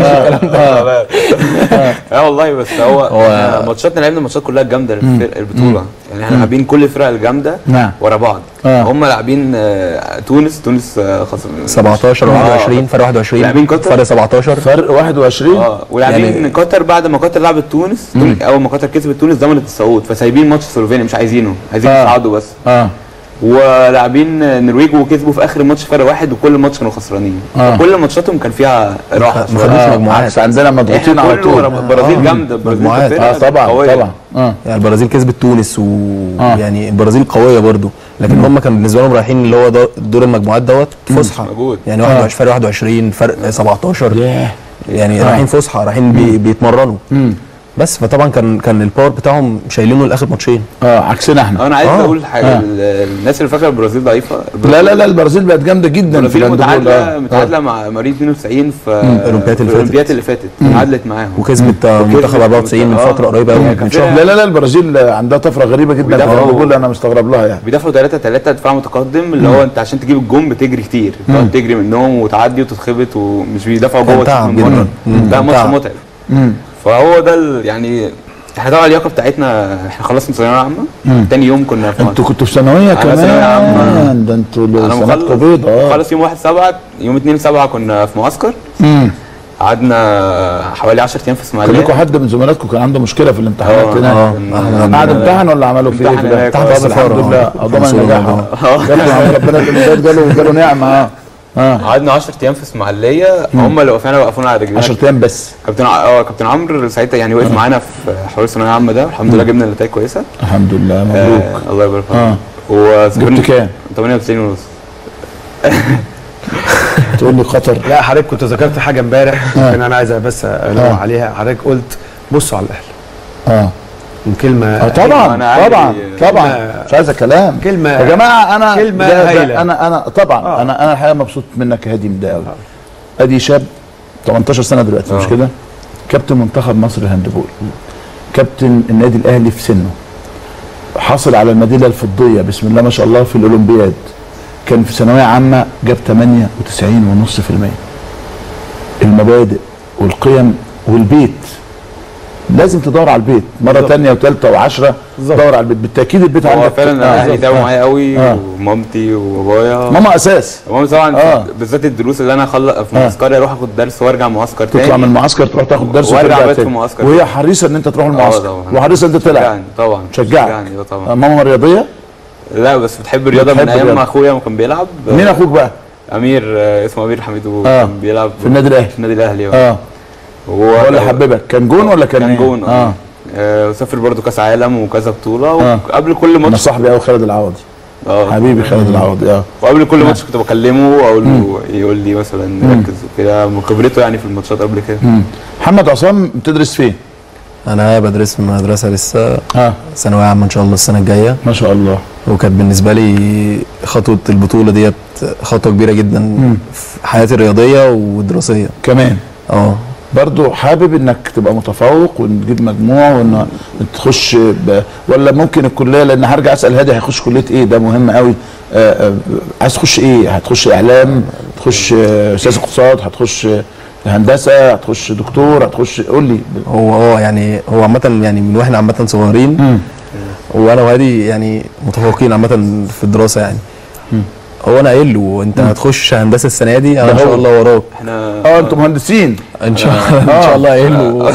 اه والله بس هو هو- إحنا ماتشاتنا لعبنا الماتشات كلها الجامده للفرق- البطوله يعني احنا لاعبين كل الفرق الجامده نعم. ورا بعض آه. هم لاعبين آه، تونس تونس آه، خسر 17 آه. و21 فرق 21 لاعبين قطر؟ فرق 17 فرق 21 اه ولاعبين يعني- قطر بعد ما قطر لعبت تونس تونس- اول ما قطر كسبت تونس ضمنت الصعود فسايبين ماتش سلوفينيا مش عايزينه عايزين آه. يصعدوا بس اه ولاعبين النرويج وكسبوا في اخر ماتش فرق واحد وكل ماتش كانوا خسرانين آه. كل ماتشاتهم كان فيها راحه ما شوية. خدوش آه، مجموعات. عكس عندنا مضغوطين احنا على كله ورا طول البرازيل آه. جامده البرازيل مجموعات. فرقة اه طبعا قوية. طبعا اه يعني البرازيل كسبت تونس آه. ويعني البرازيل قويه برضو لكن هم كان بالنسبه لهم رايحين اللي هو دو- دور المجموعات دوت فسحه موجود. يعني آه. 21 فرق 21 فرق 17 ياه يعني آه. رايحين فسحه رايحين بي بيتمرنوا امم بس فطبعا كان كان الباور بتاعهم شايلينه لاخر ماتشين اه عكسنا احنا انا عايز آه. اقول حاجه آه. ال- الناس اللي فاكره البرازيل ضعيفه لا لا لا البرازيل بقت جامده جدا في البرازيل الهاندبول متعادله آه. متعادله مع مارين 92 في الأولمبياد اللي في الاولمبياد اللي فاتت تعادلت معاهم وكسبت آه، منتخب 94 من آه. فتره قريبه قوي يعني من كان شهر لا لا لا البرازيل عندها طفره غريبه جدا في بيدافعوا. الهاندبول انا مستغرب لها يعني بيدافعوا 3 3 دفاع متقدم اللي هو انت عشان تجيب الجون بتجري كتير تقعد تجري منهم وتعدي وتتخبط ومش بيدافعوا كان جوه تعب من بره جدا. مم. ده كان ماتش تعب. متعب امم فهو ده ال- يعني احنا طبعا اللياقه بتاعتنا احنا خلصنا ثانويه عامه تاني يوم كنا في انتوا مصر كنتوا في ثانويه أنا ثانوية عامة. كمان ده انتوا انا سنتكم بيض اه مخلص يوم 1 7 يوم 2 7 كنا في معسكر امم قعدنا حوالي 10 ايام في اسماعيليه كلكم حد من زملاتكم كان عنده مشكله في الامتحانات اه هناك اه كان- قعد امتحن ولا عملوا فيه ايه امتحن كده؟ هناك. طب امتحن الحمد السفارة. لله اه. ضمن رسول النجاح الله. اه جاله عم ربنا الامتحان جاله جاله نعمه اه اه قعدنا 10 ايام في اسماعيليه هم اللي وقفونا وقفونا على رجلنا 10 ايام بس كابتن ع- اه كابتن عمرو ساعتها يعني وقف معانا في حوار الثانويه العامه ده الحمد لله جبنا نتائج كويسه الحمد لله مبروك آه الله يبارك فيك اه وسافرنا جبت كام؟ 98 ونص تقول لي قطر لا حضرتك كنت ذكرت حاجه امبارح كان انا عايز بس انوه آه. عليها حضرتك قلت بصوا على الاهلي اه كلمه آه طبعا أنا عندي- طبعا طبعا كلمة- مش عايز كلام كلمة- يا جماعه انا كلمة ده- ده هايلة. انا انا طبعا آه. انا انا الحقيقه مبسوط منك يا هادي من ده قوي ادي شاب 18 سنه دلوقتي مش آه. كده كابتن منتخب مصر الهاندبول كابتن النادي الاهلي في سنه حصل على الميداليه الفضيه بسم الله ما شاء الله في الاولمبياد كان في ثانويه عامه جاب 98.5% المبادئ والقيم والبيت لازم تدور على البيت مره بالظبط. تانية وثالثه وعشرة بالظبط. دور على البيت بالتاكيد البيت هو عندك فعلا آه. اهلي تعبوا آه. معايا قوي آه. ومامتي وبابايا ماما اساس مامتي طبعا آه. بالذات الدروس اللي انا اخلص في آه. معسكري اروح اخد درس وارجع معسكر تاني تطلع من المعسكر تروح تاخد درس وارجع وترجع بيت في تاني. المعسكر وهي تاني. حريصه ان انت تروح اه المعسكر طبعا وحريصه ان انت تلعب تشجعني طبعا تشجعك. تشجعني اه طبعا آه، ماما رياضيه لا بس بتحب الرياضه بتحب من ايام الرياضة. ما اخويا ما كان بيلعب مين اخوك بقى امير آه، اسمه امير حميد آه. وكان بيلعب في النادي الاهلي في النادي الاهلي اه اه وهو هو اللي حببك كان جون ولا كان كان إيه؟ جون اه اه آه، وسافر برضو كاس عالم وكذا بطوله آه. وقبل كل انا ماتش صاحبي قوي خالد العوضي اه حبيبي خالد العوضي اه وقبل كل ماتش كنت بكلمه واقول له يقول لي مثلا ركز وكده من خبرته يعني في الماتشات قبل كده مم. محمد عصام بتدرس فين؟ انا بدرس في مدرسه لسه اه ثانويه عامه ان شاء الله السنه الجايه ما شاء الله وكانت بالنسبه لي خطوه البطوله ديت خطوه كبيره جدا في حياتي الرياضيه والدراسيه كمان اه برضو حابب انك تبقى متفوق وتجيب مجموع وان تخش ب... ولا ممكن الكليه لان هرجع اسال هادي هيخش كليه ايه ده مهم قوي آه آه عايز تخش ايه هتخش اعلام تخش آه، سياسه اقتصاد هتخش آه، هندسه هتخش دكتور هتخش قول لي هو اه يعني هو عامه يعني من واحنا عامه صغيرين وانا وهادي يعني متفوقين عامه في الدراسه يعني هو انا قايل له انت هتخش هندسه السنه دي انا ده ان شاء هو. الله وراك احنا اه انتم مهندسين ان شاء الله ان شاء الله قايل له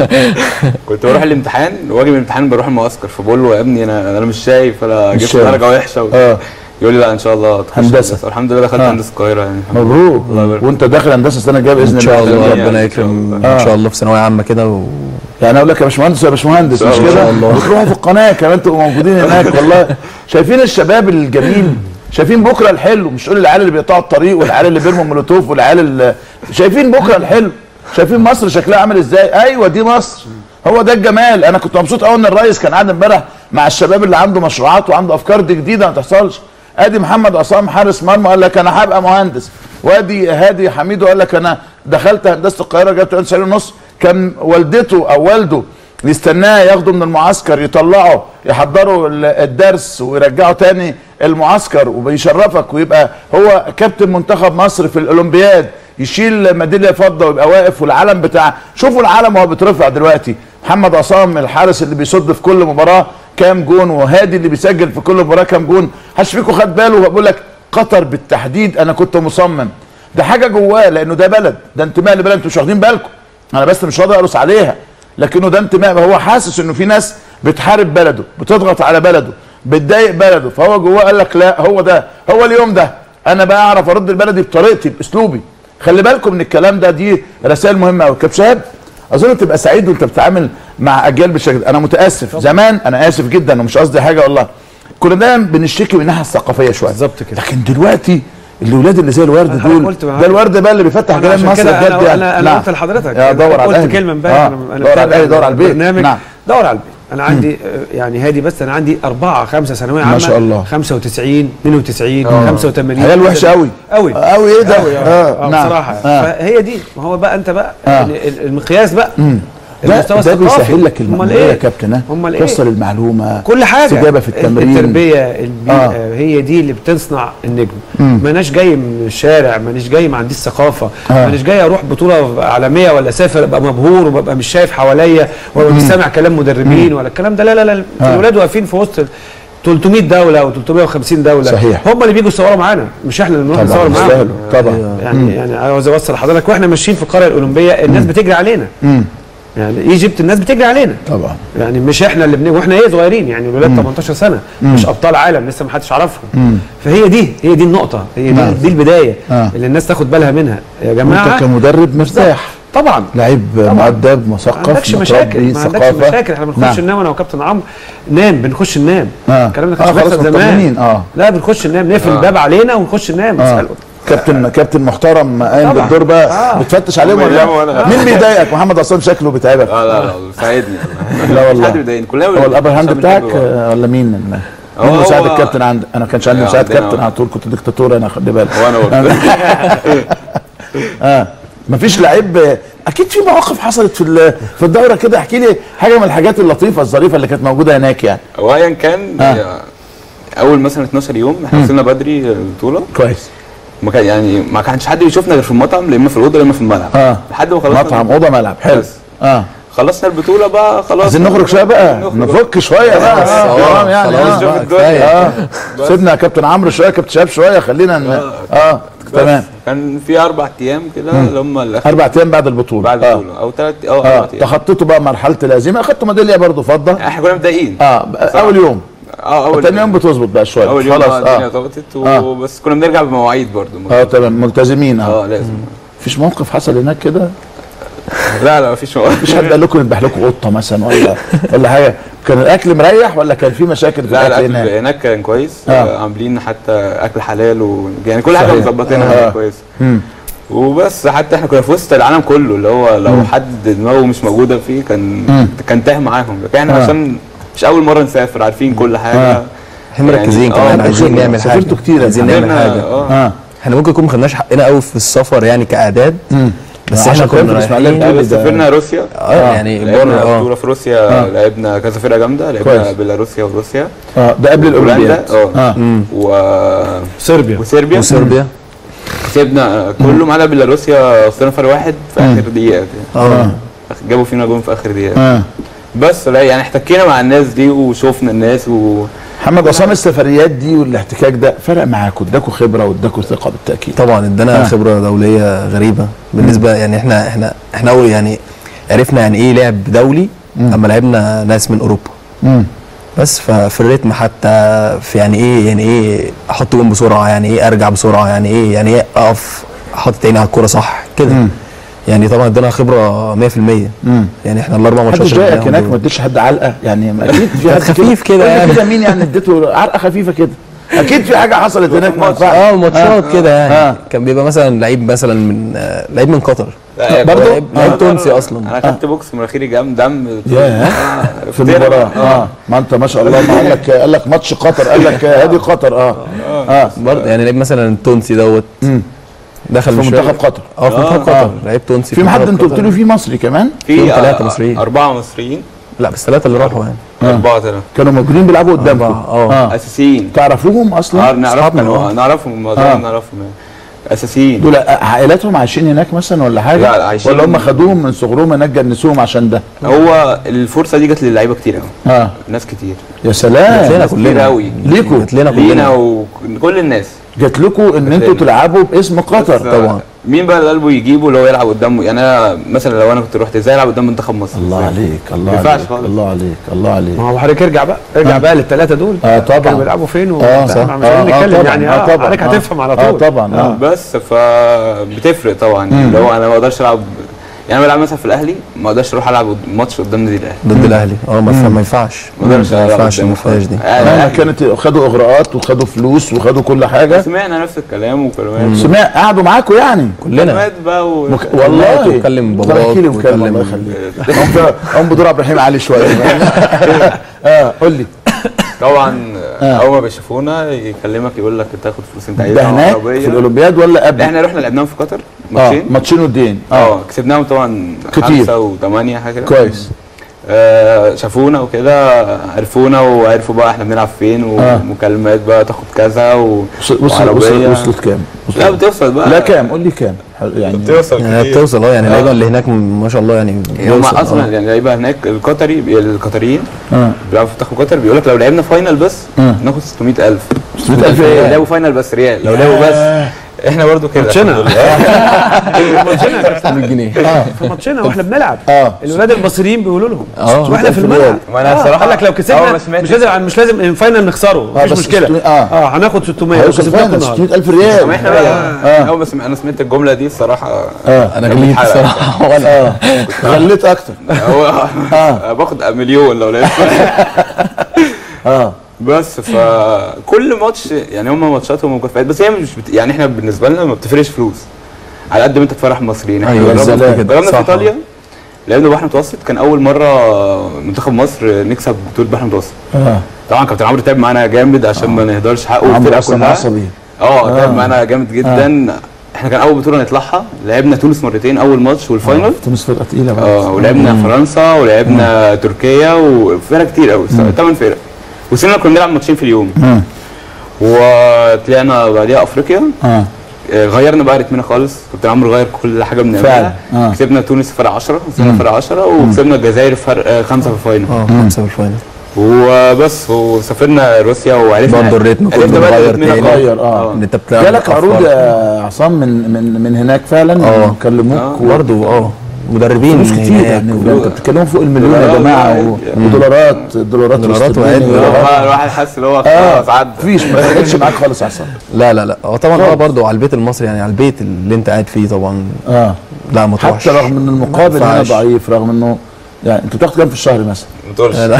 كنت بروح الامتحان واجي من الامتحان بروح المعسكر فبقول له يا ابني انا انا مش شايف انا مش جبت شايف. درجه وحشه و... اه يقول لي لا ان شاء الله تخش هندسة. الحمد لله دخلت آه. هندسه القاهره يعني الحمد لله. مبروك الله يبارك وانت داخل هندسه السنه الجايه باذن ان شاء الله الله يعني ربنا إن شاء يكرم الله. ان شاء الله في ثانويه عامه كده و... يعني اقول لك يا باشمهندس يا باشمهندس مش إن شاء كده الله. وتروحوا في القناه كمان تبقوا موجودين هناك والله شايفين الشباب الجميل شايفين بكره الحلو مش تقول العيال اللي بيقطعوا الطريق والعيال اللي بيرموا مولوتوف والعيال اللي شايفين بكره الحلو شايفين مصر شكلها عامل ازاي ايوه دي مصر هو ده الجمال انا كنت مبسوط قوي ان الريس كان قاعد امبارح مع الشباب اللي عنده مشروعات وعنده افكار دي جديده ما تحصلش ادي محمد عصام حارس مرمى قال لك انا هبقى مهندس وادي هادي حميدو قال لك انا دخلت هندسه القاهره جبت 90 ونص كان والدته او والده يستناه ياخده من المعسكر يطلعه يحضروا ال- الدرس ويرجعه تاني المعسكر وبيشرفك ويبقى هو كابتن منتخب مصر في الاولمبياد يشيل ميداليه فضه ويبقى واقف والعلم بتاع شوفوا العلم وهو بيترفع دلوقتي محمد عصام الحارس اللي بيصد في كل مباراه كام جون وهادي اللي بيسجل في كل مباراه كام جون حدش فيكم خد باله بقول لك قطر بالتحديد انا كنت مصمم ده حاجه جواه لانه ده بلد ده انتماء لبلد انتوا مش واخدين بالكم انا بس مش راضي ارقص عليها لكنه ده انتماء هو حاسس انه في ناس بتحارب بلده بتضغط على بلده بتضايق بلده فهو جواه قال لك لا هو ده هو اليوم ده انا بقى اعرف ارد البلدي بطريقتي باسلوبي خلي بالكم من الكلام ده دي رسائل مهمه قوي كابتن شهاب اظن تبقى سعيد وانت بتتعامل مع اجيال بالشكل ده انا متاسف زمان انا اسف جدا ومش قصدي حاجه والله كنا دايما بنشتكي من الناحيه الثقافيه شويه بالظبط كده. لكن دلوقتي الاولاد اللي زي الورد أنا دول قلت معاك. ده الورد بقى اللي بيفتح أنا جنان عشان مصر كده بجد انا يعني انا, أنا نعم. قلت لحضرتك يا دور على قلت الأهلي. كلمه امبارح آه. انا انا دور على بتابع الأهلي، دور على البيت. البرنامج نعم. دور على البيت انا عندي آه، يعني هادي بس انا عندي أربعة خمسة ثانوية عامة ما شاء الله. 95 92 85 عيال وحشه قوي قوي قوي ايه ده قوي اه اه نعم. بصراحة آه. فهي دي ما هو بقى انت بقى آه. يعني ال- المقياس بقى ده, المستوى ده الثقافي. بيسهل لك امال المعلومه يا ايه كابتن ها امال ايه توصل المعلومه كل حاجه استجابه في التمرين التربيه البيئه آه. آه. هي دي اللي بتصنع النجم ماناش جاي من الشارع ماناش جاي ما عنديش ثقافه آه. آه. ماناش جاي اروح بطوله عالميه ولا اسافر ابقى مبهور وببقى مش شايف حواليا ولا مش سامع كلام مدربين ولا الكلام ده لا لا لا آه. الولاد واقفين في وسط 300 دوله و 350 دوله صحيح. هم اللي بيجوا يصوروا معانا مش احنا اللي نروح طبعا نصور معاهم يستاهلوا طبعا يعني يعني عاوز اوصل لحضرتك واحنا ماشيين في القريه الاولمبيه الناس بتجري علينا مم. يعني ايجيبت الناس بتجري علينا طبعا يعني مش احنا اللي بن... واحنا ايه صغيرين يعني الولاد 18 سنه مش ابطال عالم لسه ما حدش عرفهم فهي دي هي دي النقطه هي دي, نعم. دي البدايه آه. اللي الناس تاخد بالها منها يا جماعه وانت كمدرب مرتاح طبعا لعيب مؤدب ما مثقف عندكش مشاكل متربي ما عندكش ثقافه مشاكل احنا بنخش نعم. ننام انا وكابتن عمرو نام بنخش ننام آه. الكلام ده آه، كانش خلاص بيحصل مطمنين، زمان آه. لا بنخش ننام نقفل الباب علينا ونخش ننام آه. نسأل كابتن كابتن محترم قايم بالدور بقى بتفتش عليهم هم ولا يناموا وأنا- مين بيضايقك محمد عصام شكله بيتعبك اه لا لا ساعدني لا والله. حد بيضايقني كلنا هو الابر هاند عشان بتاعك بنحب بعض. آه، ولا مين مين هو- مساعد هو- الكابتن عندي انا ما كانش عندي آه، مساعد عندنا كابتن آه. على طول كنت ديكتاتور انا خلي بالك وانا برضه اه مفيش لعيب اكيد في مواقف حصلت في ال- في الدوره كده احكي لي حاجه من الحاجات اللطيفه الظريفه اللي كانت موجوده هناك يعني وايا كان آه. اول مثلا 12 يوم احنا وصلنا بدري البطوله كويس ما كان يعني ما كانش حد بيشوفنا غير في المطعم لا اما في الاوضه لا اما في الملعب اه لحد ما خلصنا مطعم اوضه ملعب حلو بس. اه خلصنا البطوله بقى خلاص عايزين نخرج شويه بقى نخرج. نفك شويه بقى خلاص، آه، آه، حرام يعني خلاص آه. بقى، شوف كفاية. اه سيبنا يا كابتن عمرو شويه كابتن شهاب شويه خلينا ن... اه تمام كان في اربع ايام كده اللي هم الأخ- اربع ايام بعد البطوله بعد آه. البطوله او ثلاث اه اه اربع ايام تخطيتوا بقى مرحله الهزيمه اخدتوا ميداليه برضه فضه احنا كنا متضايقين اه اول يوم اه اول تاني يوم بتظبط بقى شويه اول يوم خلاص خلاص الدنيا اه ظبطت آه. وبس كنا بنرجع بمواعيد برضو اه تمام ملتزمين اه اه لازم مفيش موقف حصل هناك كده لا لا مفيش وقت مش حد قال لكم نذبح لكم قطه مثلا ولا ولا حاجه كان الاكل مريح ولا كان في مشاكل في لا الاكل الاكل هناك هناك كان كويس آه. آه. عاملين حتى اكل حلال و... يعني كل حاجه صحيح. مظبطينها آه. كويس مم. وبس حتى احنا كنا في وسط العالم كله اللي هو لو حد دماغه مش موجوده فيه كان مم. كان تاه معاهم لكن احنا آه. عشان مش اول مره نسافر عارفين كل حاجه آه. احنا مركزين آه، كمان عايزين خبرة. نعمل حاجه سافرتوا كتير عايزين يعني. نعمل عندنا- حاجه اه اه احنا ممكن يكون ما خدناش حقنا قوي في السفر يعني كاعداد مم. بس عشان احنا كده في كنا الإسماعيلية رايحين بتقول بس ده- سافرنا روسيا اه يعني لعبنا بره بطوله اه في روسيا آه. لعبنا كذا فرقه جامده كويس. لعبنا بيلاروسيا وروسيا اه ده قبل هولندا الاولمبياد اه اه مم. و... صربيا وصربيا وصربيا كسبنا كله ما عدا بيلاروسيا وصلنا فرق واحد في اخر دقيقه كده. اه جابوا فينا جون في اخر دقيقه اه بس لا يعني احتكينا مع الناس دي وشوفنا الناس و محمد عصام السفريات دي والاحتكاك ده فرق معاكم اداكوا خبره واداكوا ثقه بالتاكيد طبعا ادانا آه. خبره دوليه غريبه بالنسبه يعني احنا احنا احنا اول يعني عرفنا يعني ايه لعب دولي لما لعبنا ناس من اوروبا امم بس ففي الريتم حتى في يعني ايه يعني ايه احط جون بسرعه يعني ايه ارجع بسرعه يعني ايه يعني ايه اقف احط عيني على الكوره صح كده مم. يعني طبعا ادانا خبره 100% امم يعني احنا الاربع ماتشات حد اللي ضايقك لعبناهم هناك دول. ما اديتش حد علقه يعني ما اكيد في حد خفيف كده قول لي يعني. كده مين يعني اديته علقه خفيفه كده اكيد في حاجه حصلت هناك ما ينفعش. اه ماتشات كده يعني آه. كان بيبقى مثلا لعيب مثلا من آه، لعيب من قطر برضه؟ لعيب لعيب تونسي اصلا انا خدت بوكس مناخيري جام دم ياه. آه، في المباراه اه ما انت ما شاء الله ما قال لك قال لك ماتش قطر قال لك هذه قطر اه اه برضه يعني لعيب مثلا التونسي دوت مم. دخل في مش منتخب قطر اه في منتخب آه. قطر لعيب تونسي في حد منتخب انت قلت قطر. له في مصري كمان في فيهم ثلاثة آه، مصريين. اربعه مصريين لا بس ثلاثه اللي راحوا يعني اربعه ثلاثه كانوا موجودين بيلعبوا قدامكم أربعة، آه. اساسيين تعرفوهم آه، اصلا نعرفهم أصحابنا، آه، آه. نعرفهم آه. معظمهم نعرفهم يعني. اساسيين دول عائلاتهم عايشين هناك مثلا ولا حاجه لا، عايشين- ولا هم خدوهم من صغرهم هناك جنسوهم عشان ده هو الفرصه دي جت للعيبه كتير قوي اه ناس كتير يا سلام لنا ناس كتير كلنا قوي ليكوا جات لنا لينا كلنا وكل الناس جات لكم ان انتوا لنا. تلعبوا باسم قطر بس، آه، طبعا مين بقى اللي قلبه يجيبه اللي هو يلعب قدامه يعني انا مثلا لو انا كنت رحت ازاي العب قدام منتخب مصر الله إزاي؟ عليك الله ما ينفعش عليك خالص. الله عليك الله عليك ما هو حضرتك ارجع بقى ارجع بقى للثلاثه دول اه طبعا. كانوا بيلعبوا فين و... اه لا، صح ما مش عايزين نتكلم طبعا يعني اه حضرتك هتفهم على طول اه طبعا اه بس فبتفرق طبعا اللي هو انا ما اقدرش العب يعني انا بلعب مثلا في الاهلي ما اقدرش اروح العب ماتش قدام نادي الاهلي ضد الاهلي اه ما ما ينفعش ما اقدرش ما العب ينفعش قدامه ما فيهاش دي آه، مهما الأهلي. كانت خدوا اغراءات وخدوا فلوس وخدوا كل حاجه سمعنا نفس الكلام وكلمات سمع قعدوا معاكم يعني كلنا كلمات بقى و... مك... والله وتكلم طب باباك احكي لي مكالمه الله وتكلم- يخليك قوم- قوم بدور عبد الرحيم علي شويه اه قول لي طبعا آه. اول ما بيشوفونا يكلمك يقول لك تاخد فلوس انت عايزها ده هناك عربية. في الاولمبياد ولا قبل؟ احنا رحنا لعبناهم في قطر اه ماتشين ماتشين ودين اه اه كسبناهم طبعا كتير. خمسة وثمانية حاجة كده كويس آه شافونا وكده عرفونا وعرفوا بقى احنا بنلعب فين آه. ومكالمات بقى تاخد كذا و... وصل وصل وعربية. وصل وصلت كام؟ لا بتوصل بقى لا كام؟ قول لي كام؟ يعني بتوصل يعني كتير. بتوصل اه يعني اللعيبه اللي هناك ما شاء الله يعني هم بيوصل، اصلا آه. يعني لعيبه هناك القطري القطريين اه بيلعبوا في منتخب قطر بيقول لك لو لعبنا فاينل بس آه. ناخد 600000 600000 لو ايه؟ لعبوا فاينل بس ريال لو لعبوا بس احنا برضو كده ماتشنا. الحمد لله. ماتشنا يا كابتن. 100 جنيه في ماتشنا واحنا بنلعب اه الولاد المصريين بيقولوا لهم اه واحنا في الملعب ما انا آه، الصراحه قال لك لو أول كسبنا ما سمعت مش لازم مش لازم الفاينل نخسره آه، مفيش بس مشكله 600 آه. اه هناخد 600 لو هيوصل كسبناكم فاينل النهارده 600000 ريال طب احنا بقى آه. اول ما سمعت انا سمعت الجمله دي الصراحه اه انا جابت غليت حلقة. الصراحه وانا اه غليت اكتر هو باخد مليون لو لعبت اه بس فكل ماتش يعني هم ماتشاتهم ومكافآت بس هي مش بت... يعني احنا بالنسبه لنا ما بتفرقش فلوس على قد ما انت تفرح المصريين احنا أيوة، جربنا الزلال. جربنا في صح. ايطاليا لعبنا بحر متوسط كان اول مره منتخب مصر نكسب بطوله بحر متوسط اه طبعا كابتن عمرو تعب معانا جامد عشان ما نهدرش حقه عمرو والفرقه اصلا كلها عصبي اه تعب آه. معانا جامد جدا احنا كان اول بطوله نطلعها لعبنا تونس مرتين اول ماتش والفاينل تونس فرقه تقيله بقى اه ولعبنا فرنسا ولعبنا تركيا وفرق كتير قوي ثمان فرق وصلنا كنا بنلعب ماتشين في اليوم مم. وطلعنا بعديها افريقيا اه آه، غيرنا بقى رتمنا خالص كابتن عمرو غير كل حاجه بنعملها فعلا. آه. كسبنا تونس فرق 10 كسبنا فرق 10 وكسبنا الجزائر فرق آه، خمسه في الفاينل اه خمسه في الفاينل وبس وسافرنا روسيا وعرفنا برضه الريتم كله عرفنا بقى اتغير رتمنا تاني. خالص. غير اه ان انت بتلعب جالك عروض أفكار. يا عصام من من من هناك فعلا اه. كلموك و- برضه اه مدربين فلوس كتير هناك يعني و- انت بتتكلموا فوق المليون يا دولارات جماعه واحد. و- ودولارات دولارات دولارات واسترليني وعد. ودولارات. آه، الواحد حاسس ان هو اه خلاص عدى مفيش ما فرقتش معاك خالص يا عصام لا لا لا هو طبعا اه خالص. برضه على البيت المصري يعني على البيت اللي انت قاعد فيه طبعا اه لا ما تروحش حتى رغم ان المقابل ما هنا ينفعش. ضعيف رغم انه يعني انت بتاخد كام في الشهر مثلا؟ ما تقولش لا.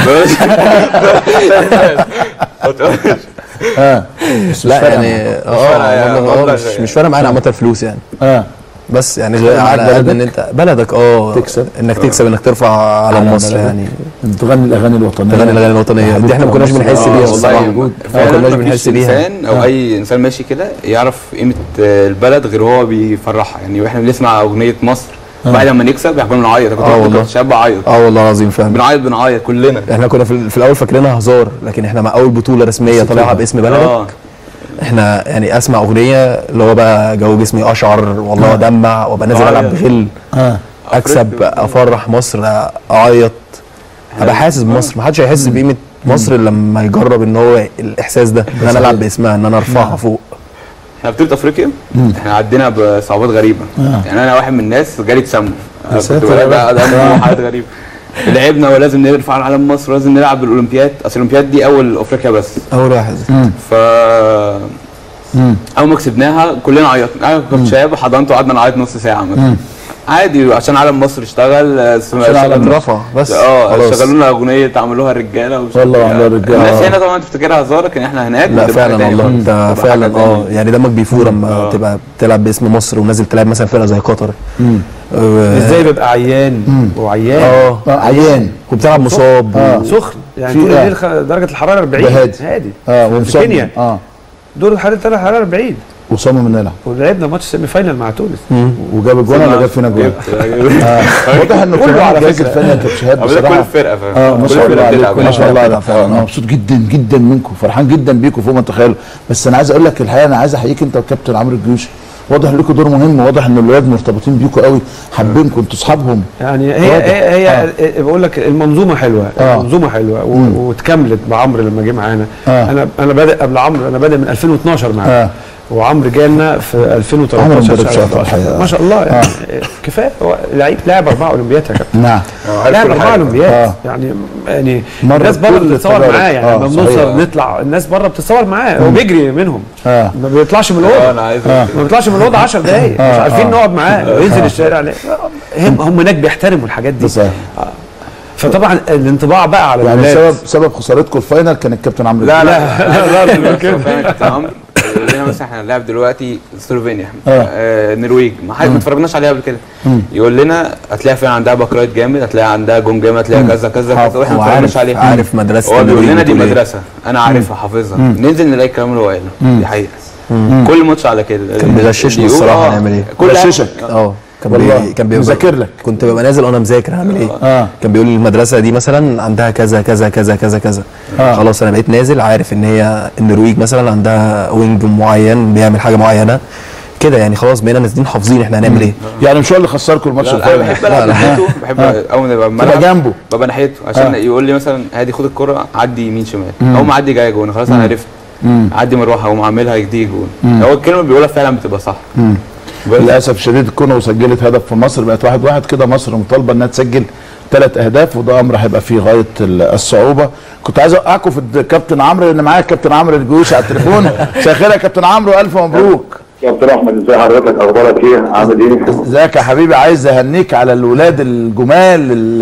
ما تقولش اه بس مش لا فارقة يعني معاك. فارقة اه يعني والله اه مبلغ مش يعني. مش فارق معانا عامه الفلوس يعني اه بس يعني فارق غير معاك على قد بلدك؟ ان انت بلدك اه تكسب. انك تكسب انك ترفع على على مصر بلدك. يعني تغني الاغاني الوطنيه تغني الاغاني الوطنيه دي احنا ما كناش بنحس آه، بيها والله الصراحه موجود. ما فعلا كناش مفيش بنحس بيها انسان او آه. اي انسان ماشي كده يعرف قيمه آه، البلد غير هو بيفرحها يعني واحنا بنسمع اغنيه مصر بعد ما نكسب احنا كنا بنعيط أنا كنت آه كنت والله. شاب بعيط اه والله العظيم فعلا بنعيط بنعيط كلنا احنا كنا في, في الاول فاكرينها هزار لكن احنا مع اول بطوله رسميه طالعها باسم بلدك اه احنا يعني اسمع اغنيه اللي هو بقى جو جسمي اشعر والله ادمع وابقى نازل العب أعيط. بغل اه اكسب افرح مصر اعيط ابقى حاسس بمصر محدش هيحس بقيمه مصر إلا لما يجرب ان هو الاحساس ده ان انا العب باسمها ان انا ارفعها فوق احنا بطوله افريقيا احنا عدينا بصعوبات غريبه يعني انا واحد من الناس جالي تسمم أنا كنت ساتر بقول يا بقى رب. ده حاجات غريبه لعبنا ولازم نرفع علم مصر ولازم نلعب بالاولمبياد اصل الاولمبياد دي اول افريقيا بس اول واحد ف اول ما كسبناها كلنا عيطنا انا كنت شاب حضنت وقعدنا نعيط نص ساعه مثلا عادي عشان علم مصر اشتغل عشان علم اترفع بس اه خلاص. شغلوا لنا اغنيه عملوها الرجاله ومش والله عارف عملوها إيه. الرجالة. الناس آه. هنا طبعا تفتكرها هزار لكن احنا هناك لا بتبقى حاجة فعلا تانية. والله انت بتبقى حاجة فعلا اه تانية. يعني دمك بيفور لما آه. تبقى بتلعب باسم مصر ونازل تلعب مثلا فرقه زي قطر آه، ازاي بيبقى عيان وعيان اه اه عيان وبتلعب مصاب آه. سخن يعني في طول إيه؟ الليل خ- درجه الحراره 40 ده هادي. هادي اه في ومصمم كينيا اه دور الحراره درجه الحراره 40 وصمم انه يلعب ولعبنا ماتش سيمي فاينل مع تونس وجاب الجون ولا جاب فينا جون؟ واضح انه كله كله على على فكرة. فكره كابتن شهاد هو ده كل بصراحه الفرقه فاهم اه ما كل شاء الله الفرقة عليكم بتلعب. ما شاء الله بتلعب عليكم فعلا. انا مبسوط جدا جدا منكم فرحان جدا بيكم فوق ما تتخيلوا بس انا عايز اقول لك الحقيقه انا عايز احييك انت وكابتن عمرو الجيوشي واضح ان لكم دور مهم واضح ان الولاد مرتبطين بيكم قوي حابينكم انتوا اصحابهم يعني هي واضح. هي, هي بقول لك المنظومه حلوه آه. المنظومه حلوه و- مم. واتكملت بعمرو لما جه معانا آه. انا انا بادئ قبل عمرو انا بادئ من 2012 معاه آه. وعمرو جالنا في عمرو 2013 مدرب شاطر 14. الحقيقة. ما شاء الله يعني كفايه هو لعيب لاعب اربعه اولمبيات يا كابتن نعم لاعب كل اربعه حاجة. اولمبيات آه. يعني يعني مرة الناس بره كل بتتصور التجارب. معاه يعني آه، لما صحيح. بنوصل نطلع الناس بره بتتصور معاه هو بيجري منهم اه ما بيطلعش من اه الاوضه انا عايز ما بيطلعش من الاوضه 10 دقايق مش آه، عارفين آه. نقعد معاه وينزل الشارع ليه؟ هم هم هناك بيحترموا الحاجات ده دي صحيح فطبعا الانطباع بقى على يعني الولاد سبب سبب خسارتكم الفاينل كان الكابتن عمرو لا الجيوشي. لا لا لا كده فاهم كابتن عمرو يقول لنا مثلا احنا هنلعب دلوقتي سلوفينيا آه. آه، النرويج ما حد ما اتفرجناش عليها قبل كده يقول لنا هتلاقي فعلا عندها باك رايت جامد هتلاقي عندها جون جامد هتلاقي كذا كذا حافظ. كذا واحنا ما اتفرجناش وعارف عليها عارف مدرسه هو بيقول النرويج لنا دي بتقول إيه. مدرسه انا عارفها حافظها ننزل نلاقي الكلام اللي هو قاله دي حقيقه كل ماتش على كده كان بيغششني بيقول الصراحة آه، هنعمل إيه. كل غششك. اه كان والله. بي... كان بيبقى مذاكر لك. كنت ببقى نازل وانا مذاكر هعمل ايه اه كان بيقول لي المدرسه دي مثلا عندها كذا كذا كذا كذا كذا آه. خلاص انا بقيت نازل عارف ان هي النرويج مثلا عندها وينج معين بيعمل حاجه معينه كده يعني خلاص بقينا نازلين حافظين احنا هنعمل ايه يعني مش هو اللي خسركم الماتش لا، انا الفاينل بحب العب ناحيته بحب اول ما ابقى تبقى الملعب جنبه ببقى ناحيته عشان آه. يقول لي مثلا هادي خد الكرة عدي يمين شمال او معدي جاي جون خلاص انا عرفت عدي مروحه اقوم عاملها دي جون هو الكلمه اللي بيقولها فعلا بتبقى صح بس للاسف شديد الكونغو سجلت هدف في مصر بقت واحد واحد كده مصر مطالبه انها تسجل ثلاث اهداف وده امر هيبقى فيه غايه ال- الصعوبه كنت عايز اوقعكم في الد- كابتن عمرو لان معايا كابتن عمرو الجيوشي على التليفون مساء الخير يا كابتن عمرو الف مبروك كابتن احمد ازي حضرتك اخبارك ايه عامل ايه ازيك يا حبيبي عايز اهنيك على الولاد الجمال ال-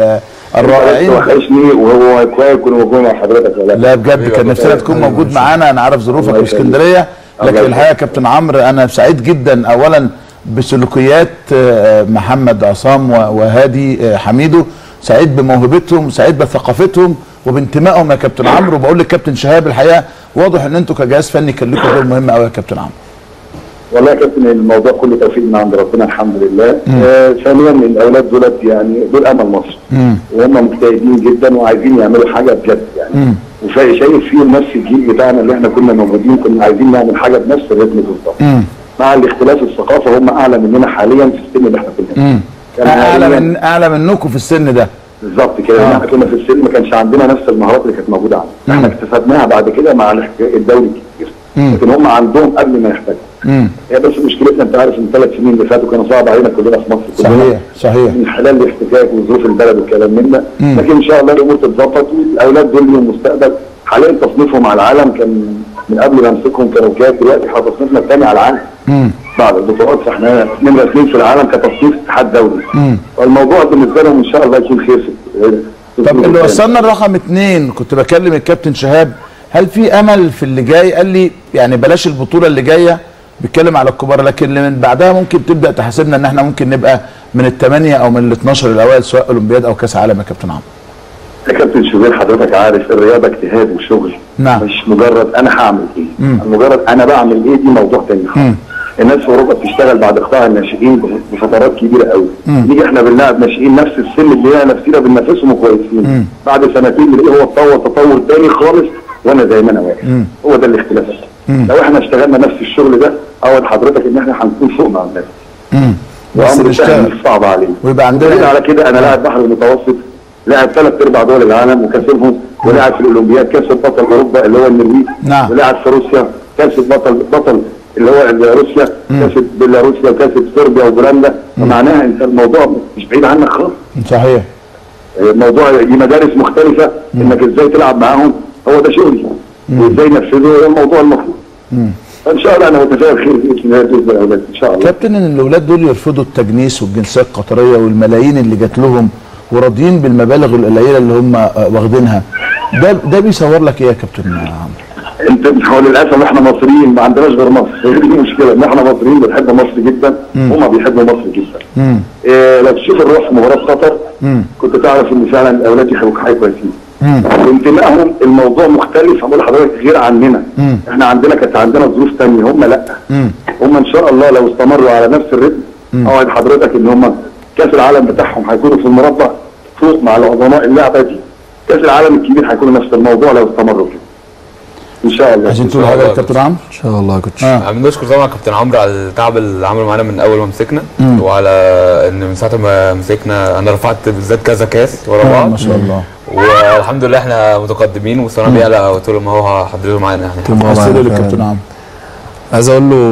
الرائعين وحشني وهو كويس يكون موجود مع حضرتك ولا لا بجد كان نفسنا تكون موجود معانا انا عارف ظروفك الله في اسكندريه الله لكن يخليك. الحقيقه يا كابتن عمرو انا سعيد جدا اولا بسلوكيات آه، محمد عصام و- وهادي آه، حميدو سعيد بموهبتهم سعيد بثقافتهم وبانتمائهم يا كابتن عمرو وبقول للكابتن شهاب الحقيقه واضح ان انتوا كجهاز فني كان لكم دور مهم قوي يا كابتن عمرو والله يا كابتن الموضوع كله توفيق من عند ربنا الحمد لله آه ثانيا الاولاد دولت يعني دول امل مصر وهم مجتهدين جدا وعايزين يعملوا حاجه بجد يعني وشايف فيهم نفس الجيل بتاعنا اللي احنا كنا موجودين كنا عايزين نعمل حاجه بنفس الريتم بالظبط مع الاختلاف الثقافه هم اعلى مننا حاليا في السن اللي احنا كنا فيه. كان اعلى حالياً- من اعلى منكم في السن ده بالظبط كده آه. احنا كنا في السن ما كانش عندنا نفس المهارات اللي كانت موجوده عندنا احنا اكتسبناها بعد كده مع الاحت- الدوري الكتير لكن هم عندهم قبل ما يحتاجوا هي بس مشكلتنا انت عارف ان الثلاث سنين اللي فاتوا كانوا صعب علينا كلنا في مصر كلنا صحيح صحيح من خلال الاحتكاك وظروف البلد والكلام من ده لكن ان شاء الله الامور تتظبط والاولاد دول لهم مستقبل حاليا تصنيفهم على العالم كان من قبل ما امسكهم كانوا كام دلوقتي احنا تصنيفنا الثاني على العالم بعد البطولات فاحنا نمره اثنين في العالم كتصنيف اتحاد دولي فالموضوع بالنسبه لهم ان شاء الله يكون خير في في طب الظروف اللي التانية. وصلنا لرقم اتنين كنت بكلم الكابتن شهاب هل في امل في اللي جاي قال لي يعني بلاش البطوله اللي جايه بيتكلم على الكبار لكن اللي من بعدها ممكن تبدا تحاسبنا ان احنا ممكن نبقى من الثمانيه او من ال 12 الاوائل سواء اولمبياد او كاس عالم يا كابتن عمرو يا كابتن شوبير حضرتك عارف الرياضه اجتهاد وشغل نعم. مش مجرد انا هعمل ايه مجرد انا بعمل ايه دي موضوع تاني خالص الناس في اوروبا بتشتغل بعد قطاع الناشئين بفترات كبيره قوي نيجي احنا بنلاعب ناشئين نفس السن اللي هي نفسنا بننافسهم كويسين بعد سنتين نلاقيه هو اتطور تطور تاني خالص وانا زي ما انا واقف هو ده الاختلاف لو احنا اشتغلنا نفس الشغل ده اعود حضرتك ان احنا هنكون فوق مع الناس بس وامر نشتغل. سهل مش صعب علينا ويبقى عندنا- دليل على كده انا لاعب بحر المتوسط لاعب ثلاث ارباع دول العالم وكسبهم ولاعب في الاولمبياد كسب بطل اوروبا اللي هو النرويج نعم. ولاعب في روسيا كسب بطل بطل اللي هو روسيا كسب بيلاروسيا وكسب صربيا وبولندا فمعناها انت الموضوع مش بعيد عنك خالص صحيح الموضوع دي مدارس مختلفه انك ازاي تلعب معاهم هو ده شغلي وازاي نفذه هو الموضوع المطلوب فان شاء الله انا متفائل خير باذن الله باذن الاولاد ان شاء الله كابتن ان الاولاد دول يرفضوا التجنيس والجنسيه القطريه والملايين اللي جات لهم وراضيين بالمبالغ القليله اللي هم آه، واخدينها ده ده بيصور لك ايه يا كابتن عمرو؟ انت هو للاسف احنا مصريين ما عندناش غير مصر هي دي المشكله ان احنا مصريين بنحب مصر جدا هما بيحبوا مصر جدا إيه لو تشوف الروح في مباراه قطر كنت تعرف ان فعلا الاولاد يحبوا حاجه كويسين وانتمائهم الموضوع مختلف هقول لحضرتك غير عننا احنا عندنا كانت عندنا ظروف ثانيه هم لا هم ان شاء الله لو استمروا على نفس الريتم اوعد حضرتك ان هم كاس العالم بتاعهم هيكونوا في المربع فوق مع العظماء اللعبه دي كاس العالم الكبير هيكون نفس الموضوع لو استمروا كده ان شاء الله عايزين تقول شاء حاجه يا الله. كابتن عمرو؟ ان شاء الله يا كوتش آه. يعني بنشكر طبعا كابتن عمرو على التعب اللي عمله معانا من اول ما مسكنا وعلى ان من ساعه ما مسكنا انا رفعت بالذات كذا كاس ورا آه بعض ما شاء الله والحمد لله احنا متقدمين ومستوانا بيعلى طول ما هو حضرته معانا يعني طول ما هو عايز تقول معانا ايه للكابتن فعلاً. عمرو؟ عايز اقول له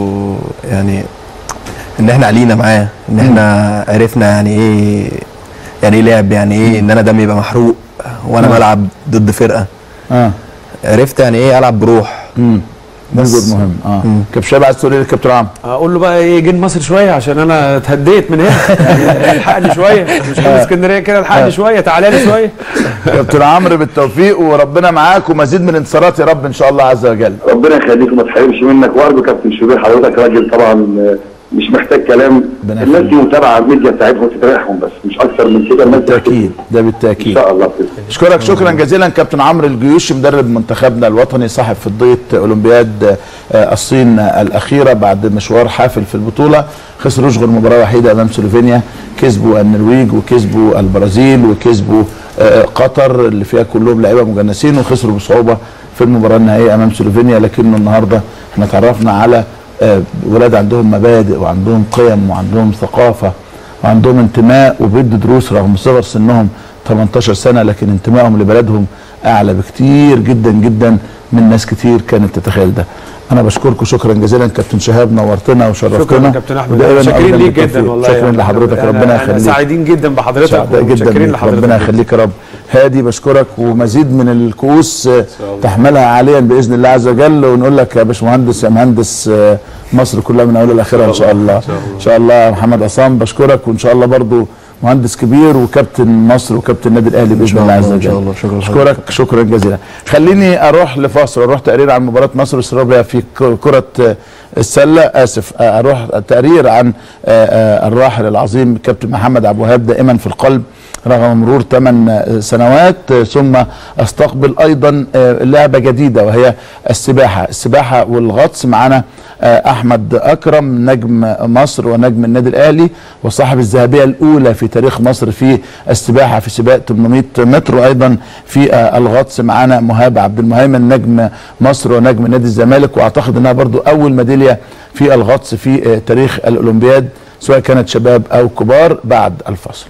يعني ان احنا علينا معاه ان احنا عرفنا يعني ايه يعني ايه لعب يعني ايه ان انا دمي يبقى محروق وانا بلعب ضد فرقه اه عرفت يعني ايه العب بروح امم موجود مهم اه كابتن شهاب عايز تقول ايه للكابتن عمرو؟ اقول له بقى ايه جيل مصر شويه عشان انا اتهديت من هنا يعني الحقني شويه مش من اسكندريه كده الحقني شويه تعالى لي شويه كابتن عمرو بالتوفيق وربنا معاك ومزيد من الانتصارات يا رب ان شاء الله عز وجل ربنا يخليك وما تحرمش منك وارجو كابتن شوبير حضرتك راجل طبعا آه، مش محتاج كلام ربنا الناس دي يخليك. متابعه الميديا بتاعتهم وتتابعهم بس مش اكثر من كده الناس دي بالتاكيد ده ان بالتاكيد شاء الله بإذن الله. اشكرك شكرا جزيلا كابتن عمرو الجيوشي مدرب منتخبنا الوطني صاحب فضيه اولمبياد آه، الصين الاخيره بعد مشوار حافل في البطوله خسروش غير مباراه وحيده امام سلوفينيا كسبوا النرويج وكسبوا البرازيل وكسبوا آه، قطر اللي فيها كلهم لعيبه مجنسين وخسروا بصعوبه في المباراه النهائيه امام سلوفينيا لكنه النهارده احنا تعرفنا على آه، ولاد عندهم مبادئ وعندهم قيم وعندهم ثقافه وعندهم انتماء وبيدوا دروس رغم صغر سنهم 18 سنه لكن انتمائهم لبلدهم اعلى بكتير جدا جدا من ناس كتير كانت تتخيل ده. انا بشكركم شكرا جزيلا كابتن شهاب نورتنا وشرفتنا شكرا يا كابتن احمد ودائماً شاكرين أبداً ليك بالتوفيق. جدا والله شكرا يعني لحضرتك أنا- ربنا أنا يخليك سعيدين جدا بحضرتك سعداء جدا ومتشكرين بيك. لحضرتك ربنا يخليك يا رب هادي بشكرك ومزيد من الكؤوس آه، تحملها عاليا باذن الله عز وجل ونقول لك يا باشمهندس يا مهندس آه، مصر كلها من اولها لاخرها ان شاء الله ان شاء الله يا محمد عصام بشكرك وان شاء الله برضو مهندس كبير وكابتن مصر وكابتن النادي الاهلي باذن شاء الله عز الله، إن وجل شاء الله. شكراً اشكرك لحضرتك. شكرا جزيلا خليني اروح لفاصل اروح تقرير عن مباراه مصر والسرابيا في ك- كره آه، السله اسف آه، اروح تقرير عن آه، آه، الراحل العظيم كابتن محمد عبد الوهاب دائما في القلب رغم مرور 8 سنوات آه، ثم استقبل ايضا آه، لعبه جديده وهي السباحه السباحه والغطس معنا آه، احمد اكرم نجم مصر ونجم النادي الاهلي وصاحب الذهبيه الاولى في تاريخ مصر في السباحه في سباق 800 متر وايضا في آه، الغطس معنا مهاب عبد المهيمن نجم مصر ونجم نادي الزمالك واعتقد انها برضو اول ميداليه في الغطس في آه، تاريخ الاولمبياد سواء كانت شباب او كبار بعد الفصل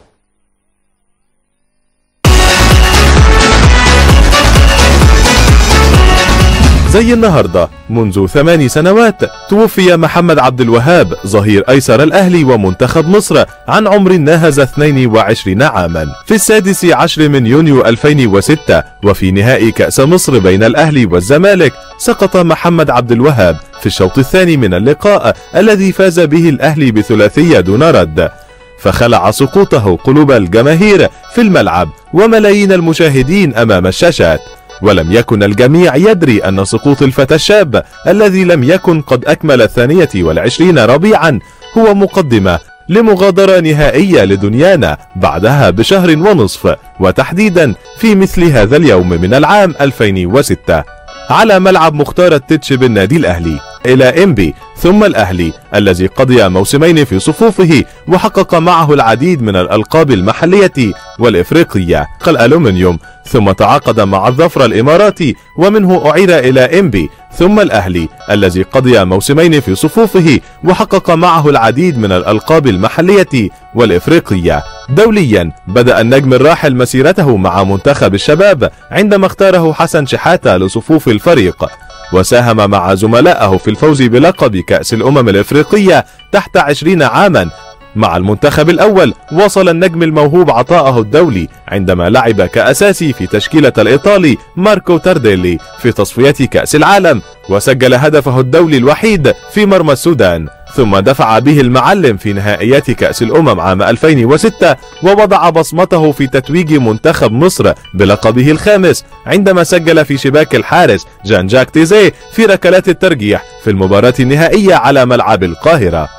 زي النهاردة منذ ثماني سنوات توفي محمد عبد الوهاب ظهير أيسر الأهلي ومنتخب مصر عن عمر ناهز 22 عاما في السادس عشر من يونيو 2006 وفي نهائي كأس مصر بين الأهلي والزمالك سقط محمد عبد الوهاب في الشوط الثاني من اللقاء الذي فاز به الأهلي بثلاثية دون رد فخلع سقوطه قلوب الجماهير في الملعب وملايين المشاهدين أمام الشاشات ولم يكن الجميع يدري أن سقوط الفتى الشاب الذي لم يكن قد أكمل الثانية والعشرين ربيعا هو مقدمة لمغادرة نهائية لدنيانا بعدها بشهر ونصف وتحديدا في مثل هذا اليوم من العام 2006 على ملعب مختار التتش بالنادي الأهلي إلى إنبي ثم الأهلي الذي قضي موسمين في صفوفه وحقق معه العديد من الألقاب المحلية والإفريقية كالألومنيوم ثم تعاقد مع الظفر الإماراتي ومنه أعير إلى إنبي ثم الأهلي الذي قضي موسمين في صفوفه وحقق معه العديد من الألقاب المحلية والإفريقية دوليا بدأ النجم الراحل مسيرته مع منتخب الشباب عندما اختاره حسن شحاتة لصفوف الفريق وساهم مع زملائه في الفوز بلقب كأس الأمم الإفريقية تحت عشرين عاما مع المنتخب الأول وصل النجم الموهوب عطاءه الدولي عندما لعب كأساسي في تشكيلة الإيطالي ماركو تارديلي في تصفيات كأس العالم وسجل هدفه الدولي الوحيد في مرمى السودان ثم دفع به المعلم في نهائيات كأس الأمم عام 2006 ووضع بصمته في تتويج منتخب مصر بلقبه الخامس عندما سجل في شباك الحارس جان جاك تيزي في ركلات الترجيح في المباراة النهائية على ملعب القاهرة